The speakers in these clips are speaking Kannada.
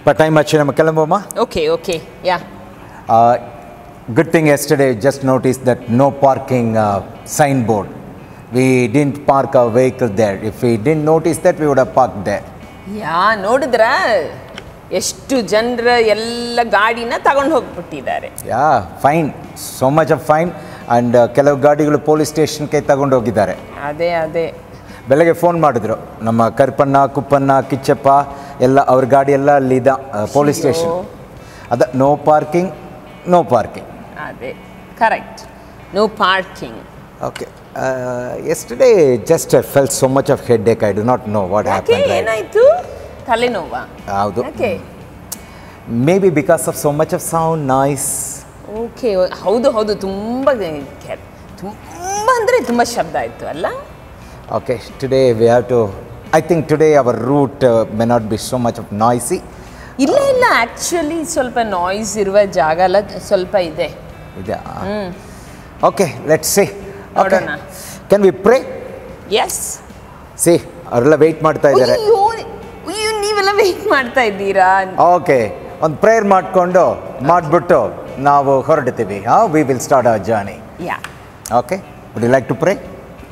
இப்போ டைம் ஆச்சு நம்ம கிளம்புவோமா Okay, okay, yeah. Uh, good thing yesterday just noticed that no parking uh, signboard. We didn't park our vehicle there. If we didn't notice that, we would have parked there. ಯಾ ನೋಡಿದ್ರ ಎಷ್ಟು ಜನರ ಎಲ್ಲ ಗಾಡಿನ ತಗೊಂಡು ಹೋಗ್ಬಿಟ್ಟಿದ್ದಾರೆ Yeah, fine. So much of fine. And uh, ಕೆಲವು ಗಾಡಿಗಳು ಪೊಲೀಸ್ ಸ್ಟೇಷನ್ಗೆ ತಗೊಂಡು ಹೋಗಿದ್ದಾರೆ ಅದೇ ಅದೇ ಬೆಳಗ್ಗೆ ಫೋನ್ ಮಾಡಿದ್ರು ನಮ್ಮ ಕರ್ಪಣ್ಣ ಕುಪ್ಪಣ್ಣ ಕಿಚ್ಚಪ್ಪ ಎಲ್ಲ ಅವ್ರ ಗಾಡಿ ಎಲ್ಲ ಅಲ್ಲಿದ್ದ ಪೊಲೀಸ್ ಸ್ಟೇಷನ್ ಅದ ನೋ ಪಾರ್ಕಿಂಗ್ ನೋ ಪಾರ್ಕಿಂಗ್ ಅದೇ correct no parking okay yesterday just I fell so much of headache I do not know what ಯಾಕೆ ಹ್ಯಾಪನ್ ಏನಾಯ್ತು ತಲೆನೋವಾ ಹೌದು ಯಾಕೆ maybe because of so much of sound noise okay ಹೌದು ಹೌದು ತುಂಬ ಕೆ- ತುಂಬ ಅಂದರೆ ತುಂಬ ಶಬ್ದ ಆಯಿತು ಅಲ್ಲ okay today we have to I think today our route may not be so much of noisy ಇಲ್ಲ ಇಲ್ಲ ಆ್ಯಕ್ಚುಲಿ ಸ್ವಲ್ಪ ನಾಯ್ಸ್ ಇರುವ ಜಾಗ ಎಲ್ಲ ಸ್ವಲ್ಪ ಇದೆ ಇದೆ ಓಕೆ ಲೆಟ್ ಸಿ ನೋಡೋಣ. Can we pray S C ಅವರೆಲ್ಲ ವೆಯ್ಟ್ ಮಾಡ್ತಾ ಇದ್ದಾರೆ ಅಯ್ಯೋ ಅಯ್ಯೋ ನೀವೆಲ್ಲ ವೆಯ್ಟ್ ಮಾಡ್ತಾ ಇದ್ದೀರಾ ಓಕೆ ಒಂದು ಪ್ರೇಯರ್ ಮಾಡಿಕೊಂಡು ಮಾಡಿಬಿಟ್ಟು ನಾವು ಹೊರಡ್ತೀವಿ ಹಾಂ we will start our journey yeah okay would you like to pray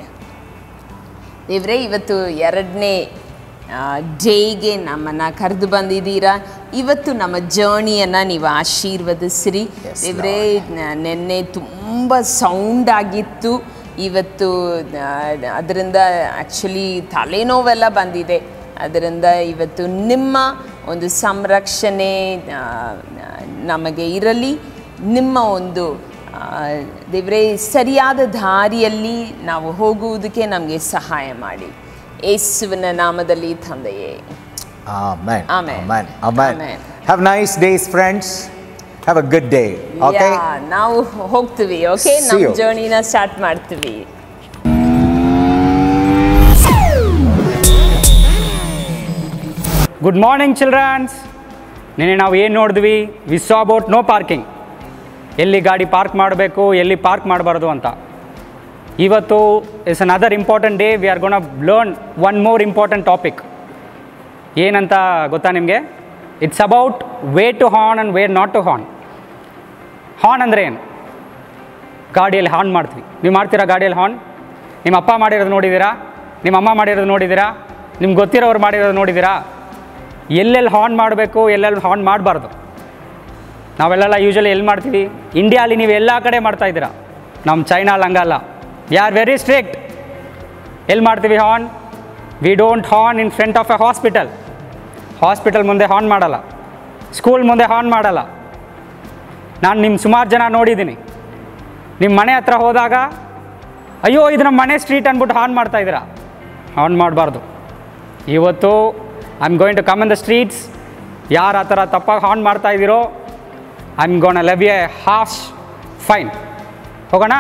ದೇವ್ರೆ ಇವತ್ತು ಎರಡನೇ ಡೇಗೆ ನಮ್ಮನ್ನು ಕರೆದು ಬಂದಿದ್ದೀರಾ ಇವತ್ತು ನಮ್ಮ ಜರ್ನಿಯನ್ನು ನೀವು ಆಶೀರ್ವದಿಸ್ರಿ Yes, ದೇವ್ರೆ ನ- ನೆನ್ನೆ ತುಂಬ ಸೌಂಡ್ ಆಗಿತ್ತು ಇವತ್ತು ಅದರಿಂದ ಆ್ಯಕ್ಚುಲಿ ತಲೆನೋವೆಲ್ಲ ಬಂದಿದೆ ಅದರಿಂದ ಇವತ್ತು ನಿಮ್ಮ ಒಂದು ಸಂರಕ್ಷಣೆ ಆ, ನಮಗೆ ಇರಲಿ ನಿಮ್ಮ ಒಂದು ಆ, ದೇವ್ರೇ ಸರಿಯಾದ ದಾರಿಯಲ್ಲಿ ನಾವು ಹೋಗುವುದಕ್ಕೆ ನಮಗೆ ಸಹಾಯ ಮಾಡಿ ಯೇಸುವಿನ ನಾಮದಲ್ಲಿ ತಂದೆಯೇ Amen. Amen. Amen. Amen. Amen. Have nice days, friends. Have a good day. Okay? Yeah, ನಾವು ಹೋಗ್ತೀವಿ ಓಕೆ See ನಮ್ಮ you. ಜರ್ನಿನ ಸ್ಟಾರ್ಟ್ ಮಾಡ್ತೀವಿ ಗುಡ್ ಮಾರ್ನಿಂಗ್ ಚಿಲ್ಡ್ರನ್ಸ್ ನಿನ್ನೆ ನಾವು ಏನು ನೋಡಿದ್ವಿ we saw about no parking ಎಲ್ಲಿ ಗಾಡಿ ಪಾರ್ಕ್ ಮಾಡಬೇಕು ಎಲ್ಲಿ ಪಾರ್ಕ್ ಮಾಡಬಾರ್ದು ಅಂತ ಇವತ್ತು is another important day we are gonna learn one more important topic ಏನಂತ ಗೊತ್ತಾ ನಿಮಗೆ it's about way to horn and where not to horn horn ಅಂದರೆ ಏನು ಗಾಡಿಯಲ್ಲಿ ಹಾರ್ನ್ ಮಾಡ್ತೀವಿ ನೀವು ಮಾಡ್ತೀರಾ ಗಾಡಿಯಲ್ಲಿ ಹಾರ್ನ್ ನಿಮ್ಮ ಅಪ್ಪ ಮಾಡಿರೋದು ನೋಡಿದ್ದೀರಾ ನಿಮ್ಮ ಅಮ್ಮ ಮಾಡಿರೋದು ನೋಡಿದ್ದೀರಾ ನಿಮ್ಗೆ ಗೊತ್ತಿರೋರು ಮಾಡಿರೋದು ನೋಡಿದ್ದೀರಾ ಎಲ್ಲೆಲ್ಲಿ ಹಾರ್ನ್ ಮಾಡಬೇಕು ಎಲ್ಲೆಲ್ಲಿ ಹಾರ್ನ್ ಮಾಡಬಾರ್ದು ನಾವೆಲ್ಲ ಯೂಶಲಿ ಎಲ್ಲಿ ಮಾಡ್ತೀವಿ ಇಂಡಿಯಾಲಿ ನೀವು ಎಲ್ಲ ಕಡೆ ಮಾಡ್ತಾ ಇದ್ದೀರಾ ನಮ್ಮ ಚೈನಾಲ್ ಹಂಗಲ್ಲ ವಿ ಆರ್ ವೆರಿ ಸ್ಟ್ರಿಕ್ಟ್ ಎಲ್ಲಿ ಮಾಡ್ತೀವಿ horn we don't horn in front of a hospital hospital ಮುಂದೆ ಹಾರ್ನ್ ಮಾಡಲ್ಲ ಸ್ಕೂಲ್ ಮುಂದೆ ಹಾರ್ನ್ ಮಾಡಲ್ಲ ನಾನು ನಿಮ್ಮ ಸುಮಾರು ಜನ ನೋಡಿದ್ದೀನಿ ನಿಮ್ಮ ಮನೆ ಹತ್ರ ಹೋದಾಗ ಅಯ್ಯೋ ಇದು ನಮ್ಮ ಮನೆ ಸ್ಟ್ರೀಟ್ ಅಂದ್ಬಿಟ್ಟು ಹಾರ್ನ್ ಮಾಡ್ತಾ ಇದ್ದೀರಾ ಹಾರ್ನ್ ಮಾಡಬಾರ್ದು ಇವತ್ತು I am going to come in the streets ಯಾರು ಆ ಥರ ತಪ್ಪಾಗಿ ಹಾರ್ನ್ ಮಾಡ್ತಾ ಇದ್ದೀರೋ I am gonna levy a half fine ಹೋಗೋಣ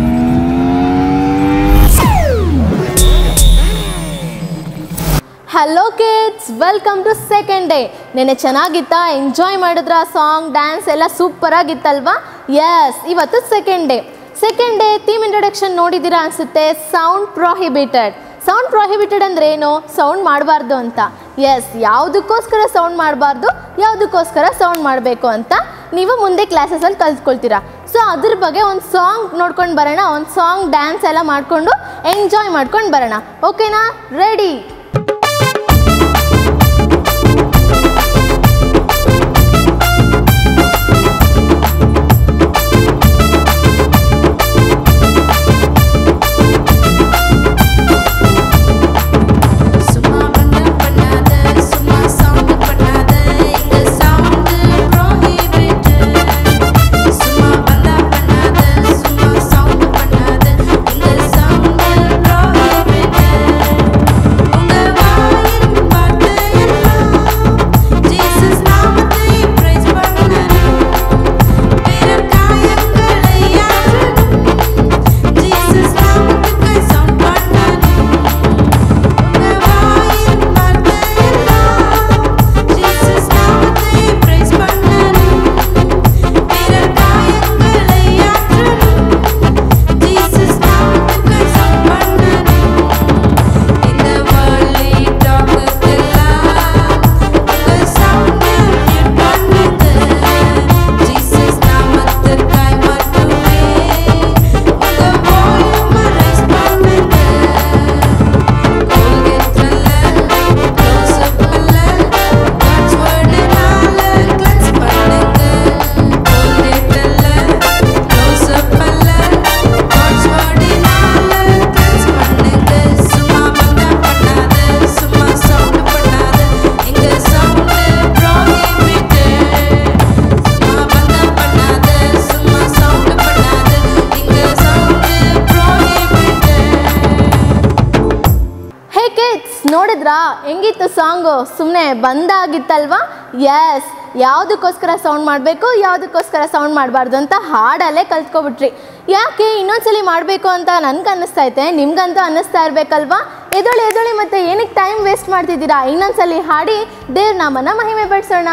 hello kids welcome to second day ನೆನೆ ಚೆನ್ನಾಗಿತ್ತಾ ಎಂಜಾಯ್ ಮಾಡಿದ್ರ ಸಾಂಗ್ ಡ್ಯಾನ್ಸ್ ಎಲ್ಲ ಸೂಪರ್ ಆಗಿತ್ತಲ್ವಾ ಎಸ್ ಇವತ್ತು second day second day theme introduction ನೋಡಿದ್ದೀರಾ ಅನಿಸುತ್ತೆ ಸೌಂಡ್ ಪ್ರೊಹಿಬಿಟೆಡ್ ಸೌಂಡ್ ಪ್ರೊಹಿಬಿಟೆಡ್ ಅಂದ್ರೆ ಏನು ಸೌಂಡ್ ಮಾಡಬಾರ್ದು ಅಂತ ಎಸ್ ಯಾವುದಕ್ಕೋಸ್ಕರ ಸೌಂಡ್ ಮಾಡಬಾರ್ದು ಯಾವುದಕ್ಕೋಸ್ಕರ ಸೌಂಡ್ ಮಾಡಬೇಕು ಅಂತ ನೀವು ಮುಂದೆ ಕ್ಲಾಸಸಲ್ಲಿ ಕಲ್ತ್ಕೊಳ್ತೀರಾ ಸೊ ಅದ್ರ ಬಗ್ಗೆ ಒಂದು ಸಾಂಗ್ ನೋಡ್ಕೊಂಡು ಬರೋಣ ಒಂದು ಸಾಂಗ್ ಡ್ಯಾನ್ಸ್ ಎಲ್ಲ ಮಾಡಿಕೊಂಡು ಎಂಜಾಯ್ ಮಾಡ್ಕೊಂಡು ಬರೋಣ ಓಕೆನಾ ರೆಡಿ சும்மா பண்ண பண்ணாத சும்மா சவுண்ட் பண்ணாத இந்த சவுண்ட் prohibited சும்மா பண்ண பண்ணாத சும்மா சவுண்ட் பண்ணாத இந்த சவுண்ட் prohibited உங்க ನೋಡಿದ್ರಾ ಹೆಂಗಿತ್ತು ಸಾಂಗು ಸುಮ್ಮನೆ ಬಂದಾಗಿತ್ತಲ್ವಾ ಎಸ್ ಯಾವುದಕ್ಕೋಸ್ಕರ ಸೌಂಡ್ ಮಾಡಬೇಕು ಯಾವುದಕ್ಕೋಸ್ಕರ ಸೌಂಡ್ ಮಾಡಬಾರ್ದು ಅಂತ ಹಾಡಲ್ಲೇ ಕಲ್ತ್ಕೊಬಿಟ್ರಿ ಯಾಕೆ ಇನ್ನೊಂದ್ಸಲಿ ಮಾಡಬೇಕು ಅಂತ ನನ್ಗೆ ಅನ್ನಿಸ್ತೈತೆ ನಿಮ್ಗಂತೂ ಅನ್ನಿಸ್ತಾ ಇರಬೇಕಲ್ವಾ ಎದೊಳಿ ಎದೊಳಿ ಮತ್ತೆ ಏನಕ್ಕೆ ಟೈಮ್ ವೇಸ್ಟ್ ಮಾಡ್ತಿದ್ದೀರಾ ಇನ್ನೊಂದ್ಸಲಿ ಹಾಡಿ ದೇವ್ರ ನಾಮನ ಮಹಿಮೆ ಪಡಿಸೋಣ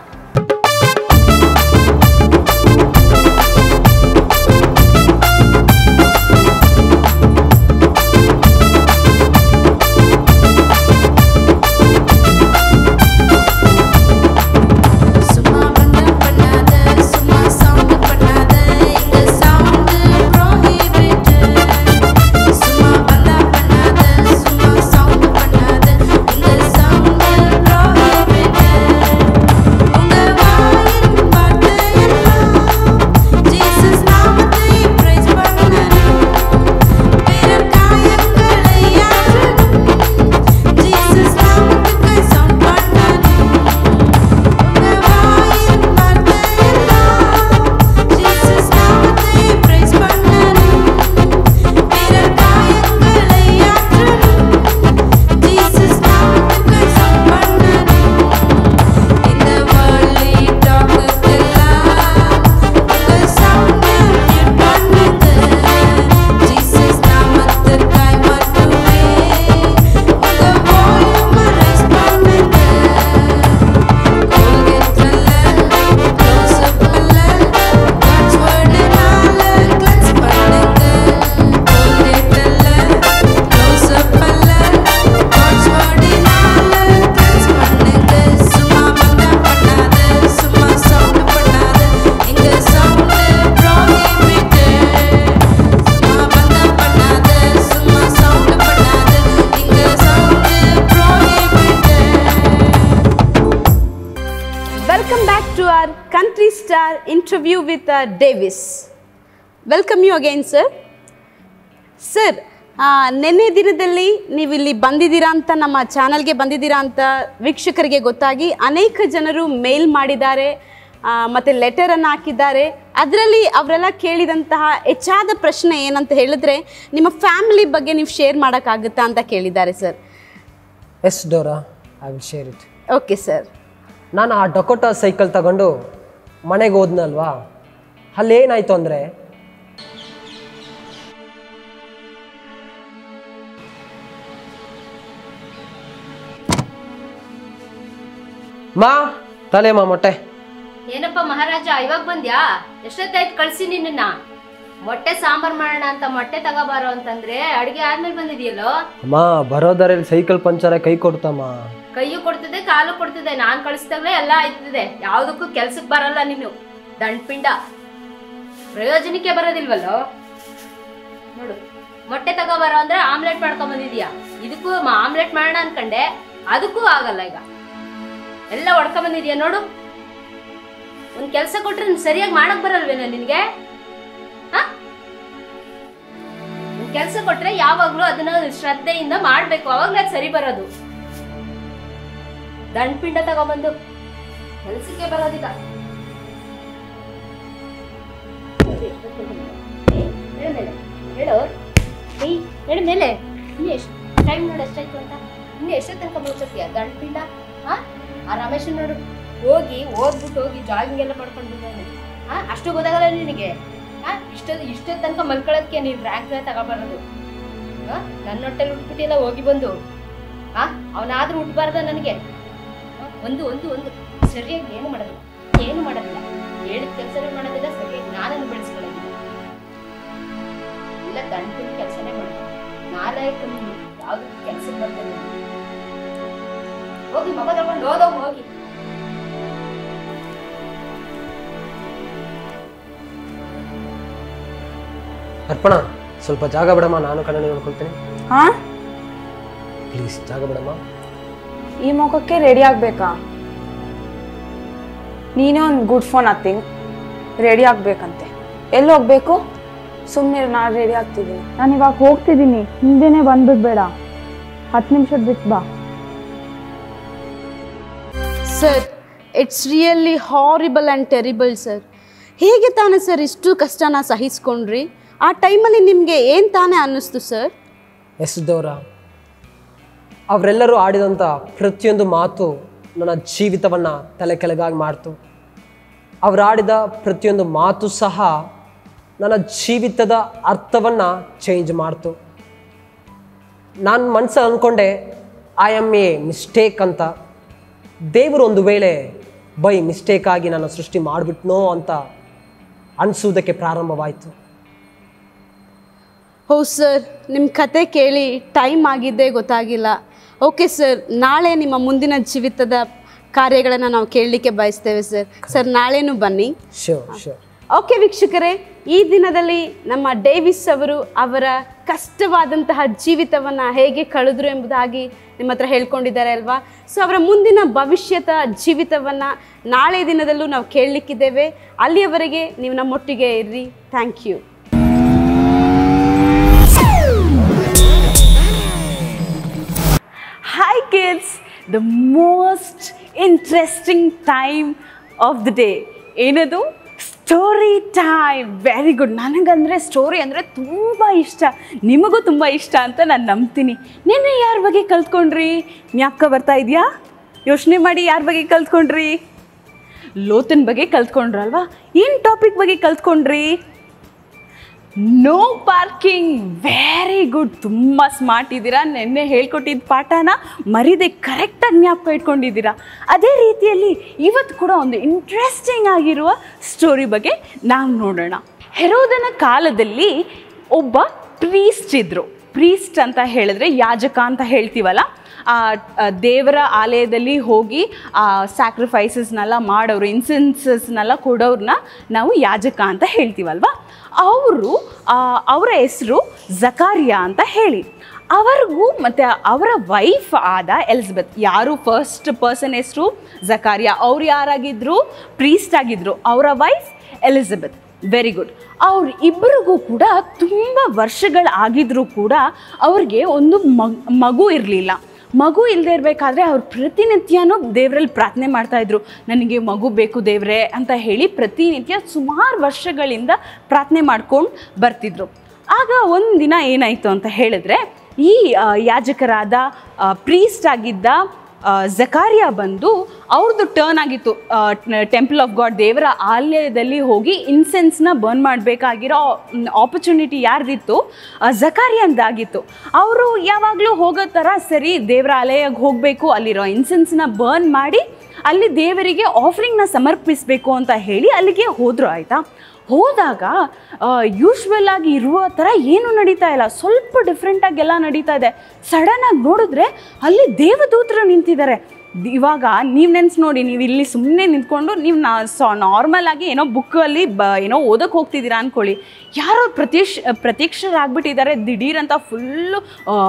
சும்மா பண்ண பண்ணாத சும்மா சவுண்ட் பண்ணாத இங்க சவுண்ட் ப்ரோஹிபிட் சும்மா பண்ண பண்ணாத சும்மா சவுண்ட் பண்ணாத இங்க சவுண்ட் ப்ரோஹிபிட் உங்க வாயின் பாட்டு எல்லாம் ஜீசஸ் நாமத்தை பிரைஸ் பண்ணணும் பிறர் காயங்களை ஆற்றணும் ஜீசஸ் நாமத்துக்கு சவுண்ட் பண்ணணும் உங்க வாயின் வார்த்தையெல்லாம் ஜீசஸ் நாமத்தை பிரைஸ் பண்ணணும் பிறர் காயங்களை ஆற்றணும் ஜீசஸ் நாமத்துக்கு சவுண்ட் பண்ணணும் இந்த வழி டாக்குக்கெல்லாம் உங்க சவுண்ட் மியூட் பண்ணுங்க ஜீசஸ் நாமத்துக்காய் மட்டுமே உங்க வால்யூமை ரைஸ் பண்ணுங்க Welcome back to our country star interview with uh, Davis. Welcome you again, sir. Sir ನಿನ್ನೆ ದಿನದಲ್ಲಿ ನೀವು ಇಲ್ಲಿ ಬಂದಿದ್ದೀರಾ ಅಂತ ನಮ್ಮ ಚಾನಲ್ಗೆ ಬಂದಿದ್ದೀರಾ ಅಂತ ವೀಕ್ಷಕರಿಗೆ ಗೊತ್ತಾಗಿ ಅನೇಕ ಜನರು ಮೇಲ್ ಮಾಡಿದ್ದಾರೆ ಆ, ಮತ್ತೆ ಲೆಟರನ್ನು ಹಾಕಿದ್ದಾರೆ ಅದರಲ್ಲಿ ಅವರೆಲ್ಲ ಕೇಳಿದಂತಹ ಹೆಚ್ಚಾದ ಪ್ರಶ್ನೆ ಏನಂತ ಹೇಳಿದ್ರೆ ನಿಮ್ಮ ಫ್ಯಾಮಿಲಿ ಬಗ್ಗೆ ನೀವು ಶೇರ್ ಮಾಡೋಕ್ಕಾಗುತ್ತಾ ಅಂತ ಕೇಳಿದ್ದಾರೆ sir yes Dora I will share it okay sir ನಾನು ಆ ಡೊಕೋಟಾ ಸೈಕಲ್ ತಗೊಂಡು ಮನೆಗೆ ಹೋದ್ನಲ್ವಾ ಅಲ್ಲೇನಾಯಿತು ಅಂದರೆ ಮಾ ತಲೆ ಮಾ ಮೊಟ್ಟೆ ಏನಪ್ಪ ಮಹಾರಾಜ ಇವಾಗ ಬಂದ್ಯಾ ಎಷ್ಟೊತ್ತಾಯ್ತು ಕಳ್ಸಿ ನಿನ್ನ ಮೊಟ್ಟೆ ಸಾಂಬಾರ್ ಮಾಡೋಣ ಅಂತ ಮೊಟ್ಟೆ ತಗೋಬಾರೋ ಅಂತಂದ್ರೆ ಅಡಿಗೆ ಆದ್ಮೇಲೆ ಬಂದಿದೆಯಲ್ಲೋ ಅಮ್ಮ ಬರೋದರಲ್ಲಿ ಸೈಕಲ್ ಪಂಚರ ಕೈ ಕೊಡ್ತಮ್ಮ ಕೈಯು ಕೊಡ್ತದೆ ಕಾಲು ಕೊಡ್ತದೆ ನಾನ್ ಕಳಿಸ್ದಾಗ್ಲೇ ಎಲ್ಲ ಆಯ್ತದೆ ಯಾವ್ದಕ್ಕೂ ಕೆಲ್ಸಕ್ಕೆ ಬರಲ್ಲ ನೀನು ದಂಡ್ಪಿಂಡ ಪ್ರಯೋಜನಕ್ಕೆ ಬರೋದಿಲ್ವಲ್ಲೋ ನೋಡು ಮೊಟ್ಟೆ ತಗೋಬಾರೋ ಅಂದ್ರೆ ಆಮ್ಲೆಟ್ ಮಾಡ್ಕೊಂಡ್ ಬಂದಿದ್ಯಾ ಇದಕ್ಕೂ ಆಮ್ಲೆಟ್ ಮಾಡೋಣ ಅನ್ಕಂಡೆ ಅದಕ್ಕೂ ಆಗಲ್ಲ ಈಗ ಎಲ್ಲ ಹೊಡ್ಕೊಂಡ್ ಬಂದಿದ್ಯಾ ನೋಡು ಒಂದ್ ಕೆಲ್ಸ ಕೊಟ್ರೆ ನೀನ್ ಸರಿಯಾಗಿ ಮಾಡಕ್ ಬರಲ್ವೇನ ನಿನ್ಗೆ ಹ? ಒಂದ್ ಕೆಲ್ಸ ಕೊಟ್ರೆ ಯಾವಾಗ್ಲೂ ಅದನ್ನ ಶ್ರದ್ಧೆಯಿಂದ ಮಾಡ್ಬೇಕು ಅವಾಗ್ಲೇ ಅದ್ ಸರಿ ಬರೋದು ದಂಡ್ಪಿಂಡ ತಗೊಂಬಂದು ಕೆಲ್ಸಕ್ಕೆ ಬರೋದಿಲ್ಲ ಏ, ಹೇಳು ಮೇಲೆ ಹೇಳು ಏಯ್ ಹೇಳು ಮೇಲೆ ಇನ್ನು ಎಷ್ಟು ಟೈಮ್ ನೋಡಿ ಎಷ್ಟಾಯ್ತು ಅಂತ ಇನ್ನು ಎಷ್ಟೋ ತನಕ ಮುಗಿಸೋಕ್ಕಿಯ ದಂಡ್ಪಿಂಡ ಹಾ ಆ ರಮೇಶನ್ ನೋಡು ಹೋಗಿ ಓದ್ಬಿಟ್ಟು ಹೋಗಿ ಜಾಗಿಂಗ್ ಎಲ್ಲ ಮಾಡ್ಕೊಂಡು ಬಂದಾನೆ ಹಾ ಅಷ್ಟು ಗೊತ್ತಾಗಲ್ಲ ನಿನಗೆ ಹಾ ಇಷ್ಟೊಂದು ಇಷ್ಟೋ ತನಕ ಮಲ್ಕೊಳ್ಳೋದಕ್ಕೆ ನೀನು ರ್ಯಾಂಕ್ ತಗೊಬರೋದು ಹಾ ನನ್ನ ಹೊಟ್ಟೆಲಿ ಉಟ್ಬಿಟ್ಟಿಲ್ಲ ಹೋಗಿ ಬಂದು ಹಾ ಅವನಾದ್ರೂ ಉಟ್ಬಾರ್ದ ನನಗೆ ಹಾ? ಒಂದು ಒಂದು ಒಂದು ಸರಿಯಾಗಿ ಏನು ಮಾಡೋದಿಲ್ಲ ಏನು ಮಾಡೋದಿಲ್ಲ ಹೇಳಿದ ಕೆಲಸನೇ ಮಾಡೋದಿಲ್ಲ ಸರಿಯಾಗಿ ನಾನನ್ನು ಬೆಳೆಸ್ಕೊಳ್ಳೋದಿಲ್ಲ ಇಲ್ಲ ದಂಡಿನ ಕೆಲಸನೇ ಮಾಡೋದು ನಾಲಾಯಕ ಯಾವ್ದು ಕೆಲ್ಸಕ್ಕೆ ಬರ್ತದೆ ಹೋಗಿ ಮಗ ತಗೊಂಡು ಓದೋ ಹೋಗಿ ಅರ್ಪಣ ಸ್ವಲ್ಪ ಜಾಗ ಬಿಡಮ್ಮ ನಾನು ಕನ್ನಡ ನೋಡ್ಕೊಳ್ತೀನಿ ಹಾ ಪ್ಲೀಸ್ ಜಾಗ ಬಿಡಮ್ಮ ಈ ಮುಖಕ್ಕೆ ರೆಡಿ ಆಗಬೇಕಾ ನೀನೇ ಒಂದು ಗುಡ್ ಫೋನ್ ಹತ್ತಿಂಗ್ ರೆಡಿ ಆಗಬೇಕಂತೆ ಎಲ್ಲಿ ಹೋಗ್ಬೇಕು ಸುಮ್ಮನೆ ನಾನು ರೆಡಿ ಆಗ್ತಿದ್ದೀನಿ ನಾನು ಇವಾಗ ಹೋಗ್ತಿದ್ದೀನಿ ಹಿಂದೆನೇ ಬಂದ್ಬಿಡ್ಬೇಡ ಹತ್ತು ನಿಮಿಷದ ಬಿಟ್ಟು ಬಾ sir it's really horrible and terrible sir ಹೇಗೆ ತಾನೇ ಸರ್ ಇಷ್ಟು ಕಷ್ಟನ ಸಹಿಸ್ಕೊಂಡ್ರಿ ಆ ಟೈಮಲ್ಲಿ ನಿಮಗೆ ಏನು ತಾನೇ ಅನ್ನಿಸ್ತು ಸರ್ ಎಸ್ ದೋರ ಅವರೆಲ್ಲರೂ ಆಡಿದಂಥ ಪ್ರತಿಯೊಂದು ಮಾತು ನನ್ನ ಜೀವಿತವನ್ನು ತಲೆ ಕೆಳಗಾಗಿ ಮಾಡ್ತು ಅವ್ರು ಆಡಿದ ಪ್ರತಿಯೊಂದು ಮಾತು ಸಹ ನನ್ನ ಜೀವಿತದ ಅರ್ಥವನ್ನು ಚೇಂಜ್ ಮಾಡ್ತು ನಾನು ಮನಸ್ಸಲ್ಲಿ ಅಂದ್ಕೊಂಡೆ ಐ ಆಮ್ ಎ ಮಿಸ್ಟೇಕ್ ಅಂತ ದೇವರು ಒಂದು ವೇಳೆ ಬೈ ಮಿಸ್ಟೇಕ್ ಆಗಿ ನನ್ನ ಸೃಷ್ಟಿ ಮಾಡಿಬಿಟ್ನೋ ಅಂತ ಅನಿಸೋದಕ್ಕೆ ಪ್ರಾರಂಭವಾಯಿತು ಹೌದು ಸರ್ ನಿಮ್ಮ ಕತೆ ಕೇಳಿ ಟೈಮ್ ಆಗಿದ್ದೇ ಗೊತ್ತಾಗಿಲ್ಲ ಓಕೆ ಸರ್ ನಾಳೆ ನಿಮ್ಮ ಮುಂದಿನ ಜೀವಿತದ ಕಾರ್ಯಗಳನ್ನು ನಾವು ಕೇಳಲಿಕ್ಕೆ ಬಯಸ್ತೇವೆ ಸರ್ ಸರ್ ನಾಳೆನೂ ಬನ್ನಿ ಶೋರ್ ಶೋರ್ ಓಕೆ ವೀಕ್ಷಕರೇ ಈ ದಿನದಲ್ಲಿ ನಮ್ಮ ಡೇವಿಸ್ ಅವರು ಅವರ ಕಷ್ಟವಾದಂತಹ ಜೀವಿತವನ್ನು ಹೇಗೆ ಕಳೆದ್ರು ಎಂಬುದಾಗಿ ನಿಮ್ಮ ಹತ್ರ ಹೇಳ್ಕೊಂಡಿದ್ದಾರೆ ಅಲ್ವಾ ಸೊ ಅವರ ಮುಂದಿನ ಭವಿಷ್ಯದ ಜೀವಿತವನ್ನು ನಾಳೆ ದಿನದಲ್ಲೂ ನಾವು ಕೇಳಲಿಕ್ಕಿದ್ದೇವೆ ಅಲ್ಲಿಯವರೆಗೆ ನೀವು ನಮ್ಮೊಟ್ಟಿಗೆ ಇರ್ರಿ thank you Hi kids, the most interesting time of the day. ಏನದು ಸ್ಟೋರಿ ಟೈಮ್ ವೆರಿ ಗುಡ್ ನನಗಂದರೆ ಸ್ಟೋರಿ ಅಂದರೆ ತುಂಬ ಇಷ್ಟ ನಿಮಗೂ ತುಂಬ ಇಷ್ಟ ಅಂತ ನಾನು ನಂಬ್ತೀನಿ ನಿನ್ನೆ ಯಾರ ಬಗ್ಗೆ ಕಲ್ತ್ಕೊಂಡ್ರಿ ಜ್ಞಾಪಕ ಬರ್ತಾ ಇದೆಯಾ ಯೋಚನೆ ಮಾಡಿ ಯಾರ ಬಗ್ಗೆ ಕಲ್ತ್ಕೊಂಡ್ರಿ ಲೋತನ್ ಬಗ್ಗೆ ಕಲ್ತ್ಕೊಂಡ್ರಲ್ವಾ ಏನು ಟಾಪಿಕ್ ಬಗ್ಗೆ ಕಲ್ತ್ಕೊಂಡ್ರಿ ನೋ ಪಾರ್ಕಿಂಗ್ ವೆರಿ ಗುಡ್ ತುಂಬ ಸ್ಮಾರ್ಟ್ ಇದ್ದೀರಾ ನಿನ್ನೆ ಹೇಳ್ಕೊಟ್ಟಿದ್ದ ಪಾಠನ ಮರಿದೆ ಕರೆಕ್ಟಾಗಿ ಜ್ಞಾಪಕ ಇಟ್ಕೊಂಡಿದ್ದೀರಾ ಅದೇ ರೀತಿಯಲ್ಲಿ ಇವತ್ತು ಕೂಡ ಒಂದು ಇಂಟ್ರೆಸ್ಟಿಂಗ್ ಆಗಿರುವ ಸ್ಟೋರಿ ಬಗ್ಗೆ ನಾವು ನೋಡೋಣ ಹೆರೋದನ ಕಾಲದಲ್ಲಿ ಒಬ್ಬ ಪ್ರೀಸ್ಟ್ ಇದ್ದರು ಪ್ರೀಸ್ಟ್ ಅಂತ ಹೇಳಿದ್ರೆ ಯಾಜಕ ಅಂತ ಹೇಳ್ತೀವಲ್ಲ ಆ ಆ ದೇವರ ಆಲಯದಲ್ಲಿ ಹೋಗಿ ಆ ಸ್ಯಾಕ್ರಿಫೈಸಸ್ನೆಲ್ಲ ಮಾಡೋರು ಇನ್ಸೆನ್ಸಸ್ನೆಲ್ಲ ಕೊಡೋರನ್ನ ನಾವು ಯಾಜಕ ಅಂತ ಹೇಳ್ತೀವಲ್ವಾ ಅವರು ಅವರ ಹೆಸರು ಜಕಾರಿಯಾ ಅಂತ ಹೇಳಿ ಅವರಿಗೂ ಮತ್ತು ಅವರ ವೈಫ್ ಆದ ಎಲಿಜಬೆತ್ ಯಾರು ಫಸ್ಟ್ ಪರ್ಸನ್ ಹೆಸರು ಜಕಾರಿಯಾ ಅವ್ರು ಯಾರಾಗಿದ್ದರು ಪ್ರೀಸ್ಟ್ ಆಗಿದ್ದರು ಅವರ ವೈಫ್ ಎಲಿಜಬೆತ್ ವೆರಿ ಗುಡ್ ಅವ್ರ ಇಬ್ಬರಿಗೂ ಕೂಡ ತುಂಬ ವರ್ಷಗಳಾಗಿದ್ರೂ ಕೂಡ ಅವ್ರಿಗೆ ಒಂದು ಮಗ್ ಮಗು ಇರಲಿಲ್ಲ ಮಗು ಇಲ್ಲದೆ ಇರಬೇಕಾದ್ರೆ ಅವ್ರು ಪ್ರತಿನಿತ್ಯನೂ ದೇವರಲ್ಲಿ ಪ್ರಾರ್ಥನೆ ಮಾಡ್ತಾಯಿದ್ರು ನನಗೆ ಮಗು ಬೇಕು ದೇವ್ರೆ ಅಂತ ಹೇಳಿ ಪ್ರತಿನಿತ್ಯ ಸುಮಾರು ವರ್ಷಗಳಿಂದ ಪ್ರಾರ್ಥನೆ ಮಾಡ್ಕೊಂಡು ಬರ್ತಿದ್ರು ಆಗ ಒಂದು ದಿನ ಏನಾಯಿತು ಅಂತ ಹೇಳಿದ್ರೆ ಈ ಆ, ಯಾಜಕರಾದ ಪ್ರೀಸ್ಟ್ ಆಗಿದ್ದ ಆ, ಜಕಾರಿಯಾ ಬಂದು ಅವ್ರದ್ದು ಟರ್ನ್ ಆಗಿತ್ತು ಟೆಂಪಲ್ ಆಫ್ ಗಾಡ್ ದೇವರ ಆಲಯದಲ್ಲಿ ಹೋಗಿ ಇನ್ಸೆನ್ಸ್ನ ಬರ್ನ್ ಮಾಡಬೇಕಾಗಿರೋ ಆಪರ್ಚುನಿಟಿ ಯಾರ್ದಿತ್ತು ಜಕಾರಿಯಂದಾಗಿತ್ತು ಅವರು ಯಾವಾಗಲೂ ಹೋಗೋ ಥರ ಸರಿ ದೇವರ ಆಲಯಕ್ಕೆ ಹೋಗಬೇಕು ಅಲ್ಲಿರೋ ಇನ್ಸೆನ್ಸ್ನ ಬರ್ನ್ ಮಾಡಿ ಅಲ್ಲಿ ದೇವರಿಗೆ ಆಫರಿಂಗ್ನ ಸಮರ್ಪಿಸಬೇಕು ಅಂತ ಹೇಳಿ ಅಲ್ಲಿಗೆ ಹೋದರು ಆಯಿತಾ ಹೋದಾಗ ಯೂಶ್ವಲ್ ಆಗಿ ಇರುವ ಥರ ಏನು ನಡೀತಾ ಇಲ್ಲ ಸ್ವಲ್ಪ ಡಿಫ್ರೆಂಟಾಗಿ ಎಲ್ಲ ನಡೀತಾ ಇದೆ ಸಡನ್ನಾಗಿ ನೋಡಿದ್ರೆ ಅಲ್ಲಿ ದೇವದೂತರು ನಿಂತಿದ್ದಾರೆ ಇವಾಗ ನೀವು ನೆನ್ಸ್ ನೋಡಿ ನೀವು ಇಲ್ಲಿ ಸುಮ್ಮನೆ ನಿಂತ್ಕೊಂಡು ನೀವು ನಾ ಸೊ ನಾರ್ಮಲ್ ಆಗಿ ಏನೋ ಬುಕ್ಕಲ್ಲಿ ಬ ಏನೋ ಓದಕ್ಕೆ ಹೋಗ್ತಿದ್ದೀರಾ ಅಂದ್ಕೊಳ್ಳಿ ಯಾರೋ ಪ್ರತ್ಯಕ್ಷ ಪ್ರತ್ಯಕ್ಷರಾಗ್ಬಿಟ್ಟಿದ್ದಾರೆ ದಿಢೀರ್ ಅಂತ ಫುಲ್ಲು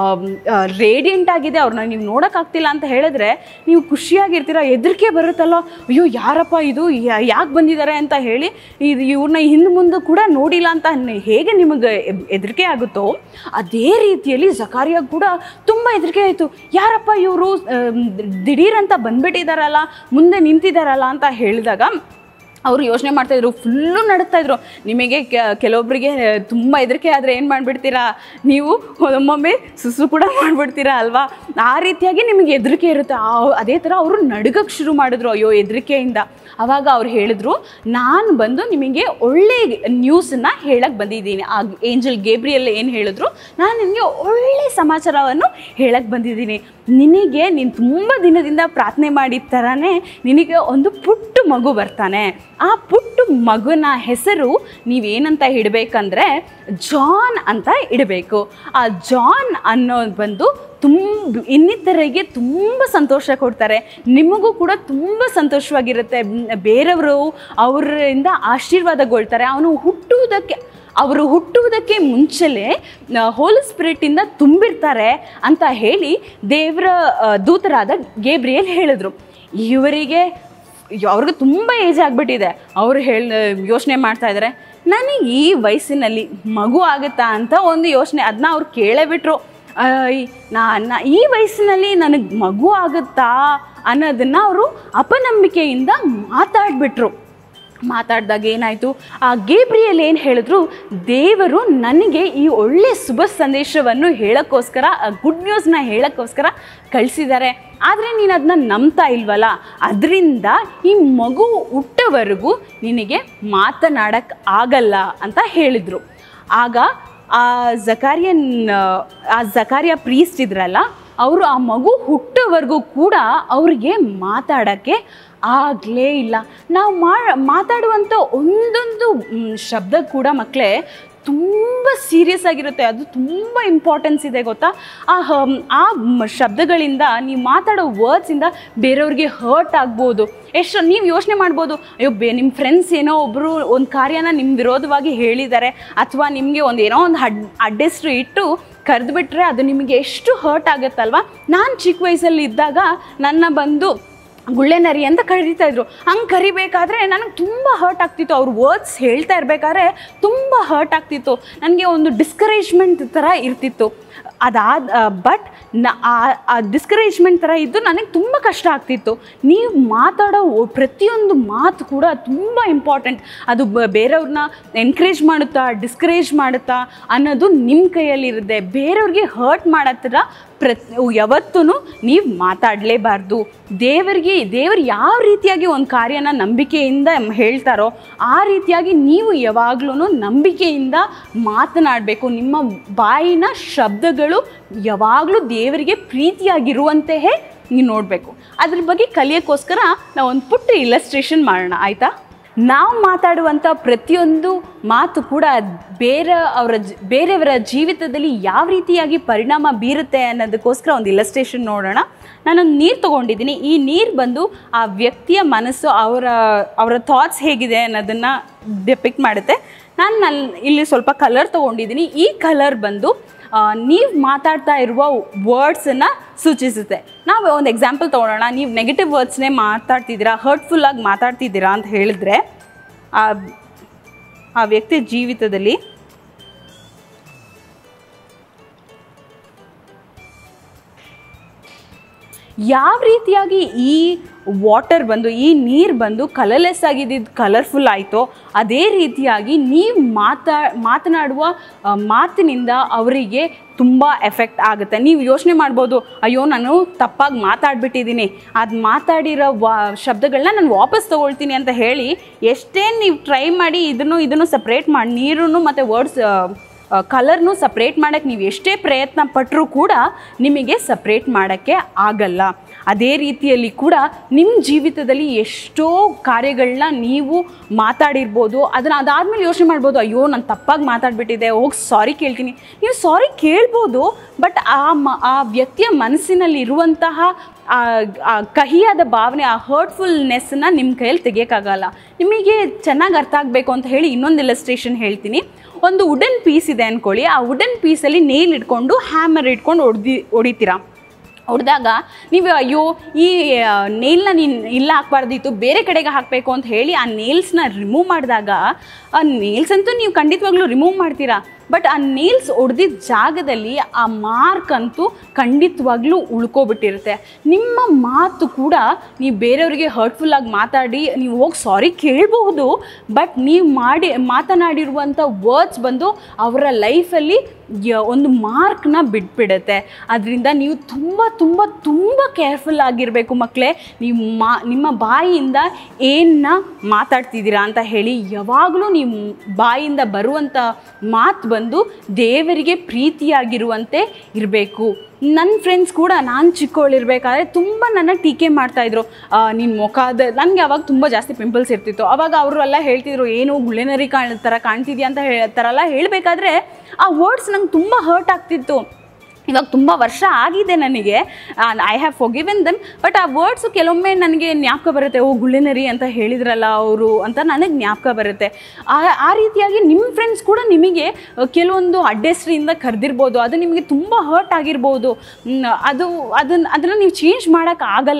ರೇಡಿಯಂಟ್ ಆಗಿದೆ ಅವ್ರನ್ನ ನೀವು ನೋಡೋಕ್ಕಾಗ್ತಿಲ್ಲ ಅಂತ ಹೇಳಿದ್ರೆ ನೀವು ಖುಷಿಯಾಗಿರ್ತೀರ ಹೆದರಿಕೆ ಬರುತ್ತಲ್ಲ ಅಯ್ಯೋ ಯಾರಪ್ಪ ಇದು ಯಾಕೆ ಬಂದಿದ್ದಾರೆ ಅಂತ ಹೇಳಿ ಇದು ಇವ್ರನ್ನ ಹಿಂದೆ ಮುಂದೆ ಕೂಡ ನೋಡಿಲ್ಲ ಅಂತ ನ- ಹೇಗೆ ನಿಮಗೆ ಹೆದರಿಕೆ ಆಗುತ್ತೋ ಅದೇ ರೀತಿಯಲ್ಲಿ ಜಕಾರಿಯಾಗ ಕೂಡ ತುಂಬ ಹೆದರಿಕೆ ಆಯಿತು ಯಾರಪ್ಪ ಇವರು ದಿಢೀರ್ ಅಂತ ಬಂದ್ಬಿಟ್ಟಿದಾರಲ್ಲ ಮುಂದೆ ನಿಂತಿದ್ದಾರಲ್ಲ ಅಂತ ಹೇಳಿದಾಗ ಅವರು ಯೋಚನೆ ಮಾಡ್ತಾಯಿದ್ರು ಫುಲ್ಲು ನಡುತ್ತಾ ಇದ್ರು ನಿಮಗೆ ಕೆ- ಕೆಲವೊಬ್ಬರಿಗೆ ತುಂಬ ಹೆದರಿಕೆ ಆದರೆ ಏನು ಮಾಡಿಬಿಡ್ತೀರಾ ನೀವು ಒಮ್ಮೊಮ್ಮೆ ಸುಸು ಕೂಡ ಮಾಡಿಬಿಡ್ತೀರಾ ಅಲ್ವಾ ಆ ರೀತಿಯಾಗಿ ನಿಮಗೆ ಹೆದರಿಕೆ ಇರುತ್ತೆ ಆ- ಅದೇ ಥರ ಅವರು ನಡುಗಕ್ಕೆ ಶುರು ಮಾಡಿದ್ರು ಅಯ್ಯೋ ಹೆದರಿಕೆಯಿಂದ ಆವಾಗ ಅವ್ರು ಹೇಳಿದ್ರು ನಾನು ಬಂದು ನಿಮಗೆ ಒಳ್ಳೆ ನ್ಯೂಸನ್ನ ಹೇಳಕ್ಕೆ ಬಂದಿದ್ದೀನಿ ಆ ಏಂಜಲ್ ಗೇಬ್ರಿಯಲ್ ಏನು ಹೇಳಿದ್ರು ನಾನು ನಿನಗೆ ಒಳ್ಳೆ ಸಮಾಚಾರವನ್ನು ಹೇಳಕ್ಕೆ ಬಂದಿದ್ದೀನಿ ನಿನಗೆ ನೀನು ತುಂಬ ದಿನದಿಂದ ಪ್ರಾರ್ಥನೆ ಮಾಡಿದ ಥರನೇ ನಿನಗೆ ಒಂದು ಪುಟ್ಟ ಮಗು ಬರ್ತಾನೆ ಆ ಪುಟ್ಟ ಮಗುನ ಹೆಸರು ನೀವೇನಂತ ಇಡಬೇಕಂದ್ರೆ ಜಾನ್ ಅಂತ ಇಡಬೇಕು ಆ ಜಾನ್ ಅನ್ನೋದು ಬಂದು ತುಂಬ ಇನ್ನಿತರಿಗೆ ತುಂಬ ಸಂತೋಷ ಕೊಡ್ತಾರೆ ನಿಮಗೂ ಕೂಡ ತುಂಬ ಸಂತೋಷವಾಗಿರುತ್ತೆ ಮ್, ಬೇರೆಯವರು ಅವರಿಂದ ಆಶೀರ್ವಾದಗೊಳ್ತಾರೆ ಅವನು ಹುಟ್ಟುವುದಕ್ಕೆ ಅವರು ಹುಟ್ಟುವುದಕ್ಕೆ ಮುಂಚೆಲೇ ಹೋಲ್ ಸ್ಪಿರಿಟ್ಟಿಂದ ತುಂಬಿರ್ತಾರೆ ಅಂತ ಹೇಳಿ ದೇವರ ಆ, ದೂತರಾದ ಗೇಬ್ರಿಯಲ್ ಹೇಳಿದ್ರು ಇವರಿಗೆ ಅವ್ರಿಗೆ ತುಂಬ ಏಜ್ ಆಗಿಬಿಟ್ಟಿದೆ ಅವರು ಹೇಳಿ ಯೋಚನೆ ಮಾಡ್ತಾ ಇದ್ದಾರೆ ನನಗೆ ಈ ವಯಸ್ಸಿನಲ್ಲಿ ಮಗು ಆಗುತ್ತಾ ಅಂತ ಒಂದು ಯೋಚನೆ ಅದನ್ನ ಅವ್ರು ಕೇಳೇ ಬಿಟ್ರು ನಾನು ಈ ವಯಸ್ಸಿನಲ್ಲಿ ನನಗೆ ಮಗು ಆಗುತ್ತಾ ಅನ್ನೋದನ್ನು ಅವರು ಅಪನಂಬಿಕೆಯಿಂದ ಮಾತಾಡ್ಬಿಟ್ರು ಮಾತಾಡಿದಾಗ ಏನಾಯಿತು ಆ ಗೇಬ್ರಿಯಲ್ ಏನು ಹೇಳಿದ್ರು ದೇವರು ನನಗೆ ಈ ಒಳ್ಳೆ ಶುಭ ಸಂದೇಶವನ್ನು ಹೇಳೋಕ್ಕೋಸ್ಕರ ಗುಡ್ ನ್ಯೂಸ್ನ ಹೇಳೋಕ್ಕೋಸ್ಕರ ಕಳಿಸಿದ್ದಾರೆ ಆದರೆ ನೀನು ಅದನ್ನ ನಂಬ್ತಾ ಇಲ್ವಲ್ಲ ಅದರಿಂದ ಈ ಮಗು ಹುಟ್ಟೋವರೆಗೂ ನಿನಗೆ ಮಾತನಾಡಕ್ಕೆ ಆಗಲ್ಲ ಅಂತ ಹೇಳಿದರು ಆಗ ಆ ಜಕಾರಿಯನ್ ಆ ಜಕಾರಿಯ ಪ್ರೀಸ್ಟ್ ಇದ್ರಲ್ಲ ಅವರು ಆ ಮಗು ಹುಟ್ಟೋವರೆಗೂ ಕೂಡ ಅವ್ರಿಗೆ ಮಾತಾಡೋಕ್ಕೆ ಆಗಲೇ ಇಲ್ಲ ನಾವು ಮಾ ಮಾತಾಡುವಂಥ ಒಂದೊಂದು ಮ್, ಶಬ್ದ ಕೂಡ ಮಕ್ಕಳೇ ತುಂಬ ಸೀರಿಯಸ್ ಆಗಿರುತ್ತೆ ಅದು ತುಂಬ ಇಂಪಾರ್ಟೆನ್ಸ್ ಇದೆ ಗೊತ್ತಾ ಆ ಹಮ್ ಆ ಮ್- ಶಬ್ದಗಳಿಂದ ನೀವು ಮಾತಾಡೋ ವರ್ಡ್ಸಿಂದ ಬೇರೆಯವ್ರಿಗೆ ಹರ್ಟ್ ಆಗ್ಬೋದು ಎಷ್ಟು ನೀವು ಯೋಚನೆ ಮಾಡ್ಬೋದು ಅಯ್ಯೋ ಬೇ ನಿಮ್ಮ ಫ್ರೆಂಡ್ಸ್ ಏನೋ ಒಬ್ಬರು ಒಂದು ಕಾರ್ಯನ ನಿಮ್ಮ ವಿರೋಧವಾಗಿ ಹೇಳಿದ್ದಾರೆ ಅಥವಾ ನಿಮಗೆ ಒಂದು ಏನೋ ಒಂದು ಅಡ್ ಅಡ್ಡೆಸ್ರು ಇಟ್ಟು ಕರೆದುಬಿಟ್ರೆ ಅದು ನಿಮಗೆ ಎಷ್ಟು ಹರ್ಟ್ ಆಗುತ್ತಲ್ವಾ ನಾನು ಚಿಕ್ಕ ವಯಸ್ಸಲ್ಲಿ ಇದ್ದಾಗ ನನ್ನ ಬಂದು ಗುಳ್ಳೆ ನರಿ ಅಂತ ಕರೀತಾ ಇದ್ರು ಹಂಗೆ ಕರಿಬೇಕಾದ್ರೆ ನನಗೆ ತುಂಬ ಹರ್ಟ್ ಆಗ್ತಿತ್ತು ಅವ್ರ ವರ್ಡ್ಸ್ ಹೇಳ್ತಾ ಇರಬೇಕಾದ್ರೆ ತುಂಬ ಹರ್ಟ್ ಆಗ್ತಿತ್ತು ನನಗೆ ಒಂದು ಡಿಸ್ಕರೇಜ್ಮೆಂಟ್ ಥರ ಇರ್ತಿತ್ತು ಅದಾದ ಬಟ್ ನ ಆ ಡಿಸ್ಕರೇಜ್ಮೆಂಟ್ ಥರ ಇದ್ದು ನನಗೆ ತುಂಬ ಕಷ್ಟ ಆಗ್ತಿತ್ತು ನೀವು ಮಾತಾಡೋ ಒ- ಪ್ರತಿಯೊಂದು ಮಾತು ಕೂಡ ತುಂಬ ಇಂಪಾರ್ಟೆಂಟ್ ಅದು ಬ ಬೇರೆಯವ್ರನ್ನ ಎನ್ಕರೇಜ್ ಮಾಡುತ್ತಾ ಡಿಸ್ಕರೇಜ್ ಮಾಡುತ್ತಾ ಅನ್ನೋದು ನಿಮ್ಮ ಕೈಯಲ್ಲಿರುತ್ತೆ ಬೇರೆಯವ್ರಿಗೆ ಹರ್ಟ್ ಮಾಡೋ ಥರ ಪ್ರತ್ ಯಾವತ್ತೂ ನೀವು ಮಾತಾಡಲೇಬಾರ್ದು ದೇವರಿಗೆ ದೇವರು ಯಾವ ರೀತಿಯಾಗಿ ಒಂದು ಕಾರ್ಯನ ನಂಬಿಕೆಯಿಂದ ಹೇಳ್ತಾರೋ ಆ ರೀತಿಯಾಗಿ ನೀವು ಯಾವಾಗ್ಲೂ ನಂಬಿಕೆಯಿಂದ ಮಾತನಾಡಬೇಕು ನಿಮ್ಮ ಬಾಯಿನ ಶಬ್ದಗಳು ಯಾವಾಗಲೂ ದೇವರಿಗೆ ಪ್ರೀತಿಯಾಗಿರುವಂತೆಯೇ ನೀವು ನೋಡಬೇಕು ಅದ್ರ ಬಗ್ಗೆ ಕಲಿಯೋಕ್ಕೋಸ್ಕರ ನಾವು ಒಂದು ಪುಟ್ಟ ಇಲಸ್ಟ್ರೇಷನ್ ಮಾಡೋಣ ಆಯಿತಾ ನಾವು ಮಾತಾಡುವಂಥ ಪ್ರತಿಯೊಂದು ಮಾತು ಕೂಡ ಬೇರೆ ಅವರ ಜ- ಬೇರೆಯವರ ಜೀವಿತದಲ್ಲಿ ಯಾವ ರೀತಿಯಾಗಿ ಪರಿಣಾಮ ಬೀರುತ್ತೆ ಅನ್ನೋದಕ್ಕೋಸ್ಕರ ಒಂದು ಇಲಸ್ಟ್ರೇಷನ್ ನೋಡೋಣ ನಾನೊಂದು ನೀರು ತೊಗೊಂಡಿದ್ದೀನಿ ಈ ನೀರು ಬಂದು ಆ ವ್ಯಕ್ತಿಯ ಮನಸ್ಸು ಅವರ ಅವರ ಥಾಟ್ಸ್ ಹೇಗಿದೆ ಅನ್ನೋದನ್ನು ಡಿಪಿಕ್ಟ್ ಮಾಡುತ್ತೆ ನಾನು ನಲ್ಲಿ ಇಲ್ಲಿ ಸ್ವಲ್ಪ ಕಲರ್ ತೊಗೊಂಡಿದ್ದೀನಿ ಈ ಕಲರ್ ಬಂದು ನೀವು ಮಾತಾಡ್ತಾ ಇರುವ ವರ್ಡ್ಸನ್ನು ಸೂಚಿಸುತ್ತೆ ನಾವು ಒಂದು ಎಕ್ಸಾಂಪಲ್ ತೊಗೊಳೋಣ ನೀವು ನೆಗೆಟಿವ್ ವರ್ಡ್ಸ್ನೇ ಮಾತಾಡ್ತಿದ್ದೀರಾ ಹರ್ಟ್ಫುಲ್ಲಾಗಿ ಮಾತಾಡ್ತಿದ್ದೀರಾ ಅಂತ ಹೇಳಿದ್ರೆ ಆ ಆ ವ್ಯಕ್ತಿ ಜೀವಿತದಲ್ಲಿ ಯಾವ ರೀತಿಯಾಗಿ ಈ ವಾಟರ್ ಬಂದು ಈ ನೀರು ಬಂದು ಕಲರ್ಲೆಸ್ ಆಗಿದ್ದು ಕಲರ್ಫುಲ್ ಆಯಿತೋ ಅದೇ ರೀತಿಯಾಗಿ ನೀವು ಮಾತಾ ಮಾತನಾಡುವ ಆ, ಮಾತಿನಿಂದ ಅವರಿಗೆ ತುಂಬ ಎಫೆಕ್ಟ್ ಆಗುತ್ತೆ ನೀವು ಯೋಚನೆ ಮಾಡ್ಬೋದು ಅಯ್ಯೋ ನಾನು ತಪ್ಪಾಗಿ ಮಾತಾಡ್ಬಿಟ್ಟಿದ್ದೀನಿ ಅದು ಮಾತಾಡಿರೋ ವಾ ಶಬ್ದಗಳನ್ನ ನಾನು ವಾಪಸ್ ತೊಗೊಳ್ತೀನಿ ಅಂತ ಹೇಳಿ ಎಷ್ಟೇ ನೀವು ಟ್ರೈ ಮಾಡಿ ಇದನ್ನು ಇದನ್ನು ಸಪ್ರೇಟ್ ಮಾಡಿ ನೀರನ್ನು ಮತ್ತು ವರ್ಡ್ಸ್ ಕಲರ್ನು ಸಪ್ರೇಟ್ ಮಾಡೋಕ್ಕೆ ನೀವು ಎಷ್ಟೇ ಪ್ರಯತ್ನ ಪಟ್ಟರೂ ಕೂಡ ನಿಮಗೆ ಸಪ್ರೇಟ್ ಮಾಡೋಕ್ಕೆ ಆಗಲ್ಲ ಅದೇ ರೀತಿಯಲ್ಲಿ ಕೂಡ ನಿಮ್ಮ ಜೀವಿತದಲ್ಲಿ ಎಷ್ಟೋ ಕಾರ್ಯಗಳನ್ನ ನೀವು ಮಾತಾಡಿರ್ಬೋದು ಅದನ್ನು ಅದಾದಮೇಲೆ ಯೋಚನೆ ಮಾಡ್ಬೋದು ಅಯ್ಯೋ ನಾನು ತಪ್ಪಾಗಿ ಮಾತಾಡ್ಬಿಟ್ಟಿದ್ದೆ ಹೋಗಿ ಸಾರಿ ಕೇಳ್ತೀನಿ ನೀವು ಸಾರಿ ಕೇಳ್ಬೋದು ಬಟ್ ಆ ಮ ಆ ವ್ಯಕ್ತಿಯ ಮನಸ್ಸಿನಲ್ಲಿ ಇರುವಂತಹ ಆ ಆ ಕಹಿಯಾದ ಭಾವನೆ ಆ ಹರ್ಟ್ಫುಲ್ನೆಸ್ನ ನಿಮ್ಮ ಕೈಯಲ್ಲಿ ತೆಗಿಯೋಕ್ಕಾಗಲ್ಲ ನಿಮಗೆ ಚೆನ್ನಾಗಿ ಅರ್ಥ ಆಗಬೇಕು ಅಂತ ಹೇಳಿ ಇನ್ನೊಂದು ಇಲಸ್ಟ್ರೇಷನ್ ಹೇಳ್ತೀನಿ ಒಂದು ವುಡನ್ ಪೀಸ್ ಇದೆ ಅಂದ್ಕೊಳ್ಳಿ ಆ ವುಡನ್ ಪೀಸಲ್ಲಿ ನೇಲ್ ಇಟ್ಕೊಂಡು ಹ್ಯಾಮರ್ ಇಟ್ಕೊಂಡು ಹೊಡ್ದಿ ಹೊಡಿತೀರಾ ಹೊಡೆದಾಗ ನೀವು ಅಯ್ಯೋ ಈ ನೇಲ್ನ ನೀನು ಇಲ್ಲ ಹಾಕ್ಬಾರ್ದಿತ್ತು ಬೇರೆ ಕಡೆಗೆ ಹಾಕಬೇಕು ಅಂತ ಹೇಳಿ ಆ ನೇಲ್ಸ್ನ ರಿಮೂವ್ ಮಾಡಿದಾಗ ಆ ನೇಲ್ಸ್ ಅಂತೂ ನೀವು ಖಂಡಿತವಾಗ್ಲೂ ರಿಮೂವ್ ಮಾಡ್ತೀರಾ ಬಟ್ ಆ ನೇಲ್ಸ್ ಹೊಡೆದಿದ್ದ ಜಾಗದಲ್ಲಿ ಆ ಮಾರ್ಕ್ ಅಂತೂ ಖಂಡಿತವಾಗ್ಲೂ ಉಳ್ಕೊಬಿಟ್ಟಿರುತ್ತೆ ನಿಮ್ಮ ಮಾತು ಕೂಡ ನೀವು ಬೇರೆಯವರಿಗೆ ಹರ್ಟ್ಫುಲ್ಲಾಗಿ ಮಾತಾಡಿ ನೀವು ಹೋಗಿ ಸಾರಿ ಕೇಳಬಹುದು ಬಟ್ ನೀವು ಮಾಡಿ ಮಾತನಾಡಿರುವಂಥ ವರ್ಡ್ಸ್ ಬಂದು ಅವರ ಲೈಫಲ್ಲಿ ಯ- ಒಂದು ಮಾರ್ಕ್ನ ಬಿಟ್ಬಿಡುತ್ತೆ ಅದರಿಂದ ನೀವು ತುಂಬ ತುಂಬ ತುಂಬ ಕೇರ್ಫುಲ್ ಆಗಿರಬೇಕು ಮಕ್ಕಳೇ ನೀವು ಮಾ ನಿಮ್ಮ ಬಾಯಿಯಿಂದ ಏನನ್ನ ಮಾತಾಡ್ತಿದ್ದೀರಾ ಅಂತ ಹೇಳಿ ಯಾವಾಗಲೂ ನೀವು ಬಾಯಿಂದ ಬರುವಂಥ ಮಾತು ಬಂದು ದೇವರಿಗೆ ಪ್ರೀತಿಯಾಗಿರುವಂತೆ ಇರಬೇಕು ನನ್ನ ಫ್ರೆಂಡ್ಸ್ ಕೂಡ ನಾನು ಚಿಕ್ಕವಳಿರ್ಬೇಕಾದ್ರೆ ತುಂಬ ನನ್ನ ಟೀಕೆ ಮಾಡ್ತಾಯಿದ್ರು ನಿನ್ನ ಮುಖದ ನನಗೆ ಅವಾಗ ತುಂಬ ಜಾಸ್ತಿ ಪಿಂಪಲ್ಸ್ ಇರ್ತಿತ್ತು ಅವಾಗ ಅವರು ಎಲ್ಲ ಹೇಳ್ತಿದ್ರು ಏನು ಗುಳೆನರಿ ಕಾಣ ಥರ ಕಾಣ್ತಿದ್ಯಾ ಅಂತ ಹೇ ಥರ ಎಲ್ಲ ಹೇಳಬೇಕಾದ್ರೆ ಆ ವರ್ಡ್ಸ್ ನಂಗೆ ತುಂಬ ಹರ್ಟ್ ಆಗ್ತಿತ್ತು ಇವಾಗ ತುಂಬ ವರ್ಷ ಆಗಿದೆ ನನಗೆ I have forgiven them but ಆ ವರ್ಡ್ಸು ಕೆಲವೊಮ್ಮೆ ನನಗೆ ಜ್ಞಾಪಕ ಬರುತ್ತೆ ಓ ಗುಳ್ಳೆನರಿ ಅಂತ ಹೇಳಿದ್ರಲ್ಲ ಅವರು ಅಂತ ನನಗೆ ಜ್ಞಾಪಕ ಬರುತ್ತೆ ಆ ಆ ರೀತಿಯಾಗಿ ನಿಮ್ಮ ಫ್ರೆಂಡ್ಸ್ ಕೂಡ ನಿಮಗೆ ಅಹ್, ಕೆಲವೊಂದು ಅಡ್ಡೆಸ್ಟ್ರಿಯಿಂದ ಕರೆದಿರ್ಬೋದು ಅದು ನಿಮಗೆ ತುಂಬ ಹರ್ಟ್ ಆಗಿರ್ಬೋದು ಮ್, ಅದು ಅದನ್ನು ಅದನ್ನು ನೀವು ಚೇಂಜ್ ಮಾಡೋಕ್ಕೆ ಆಗಲ್ಲ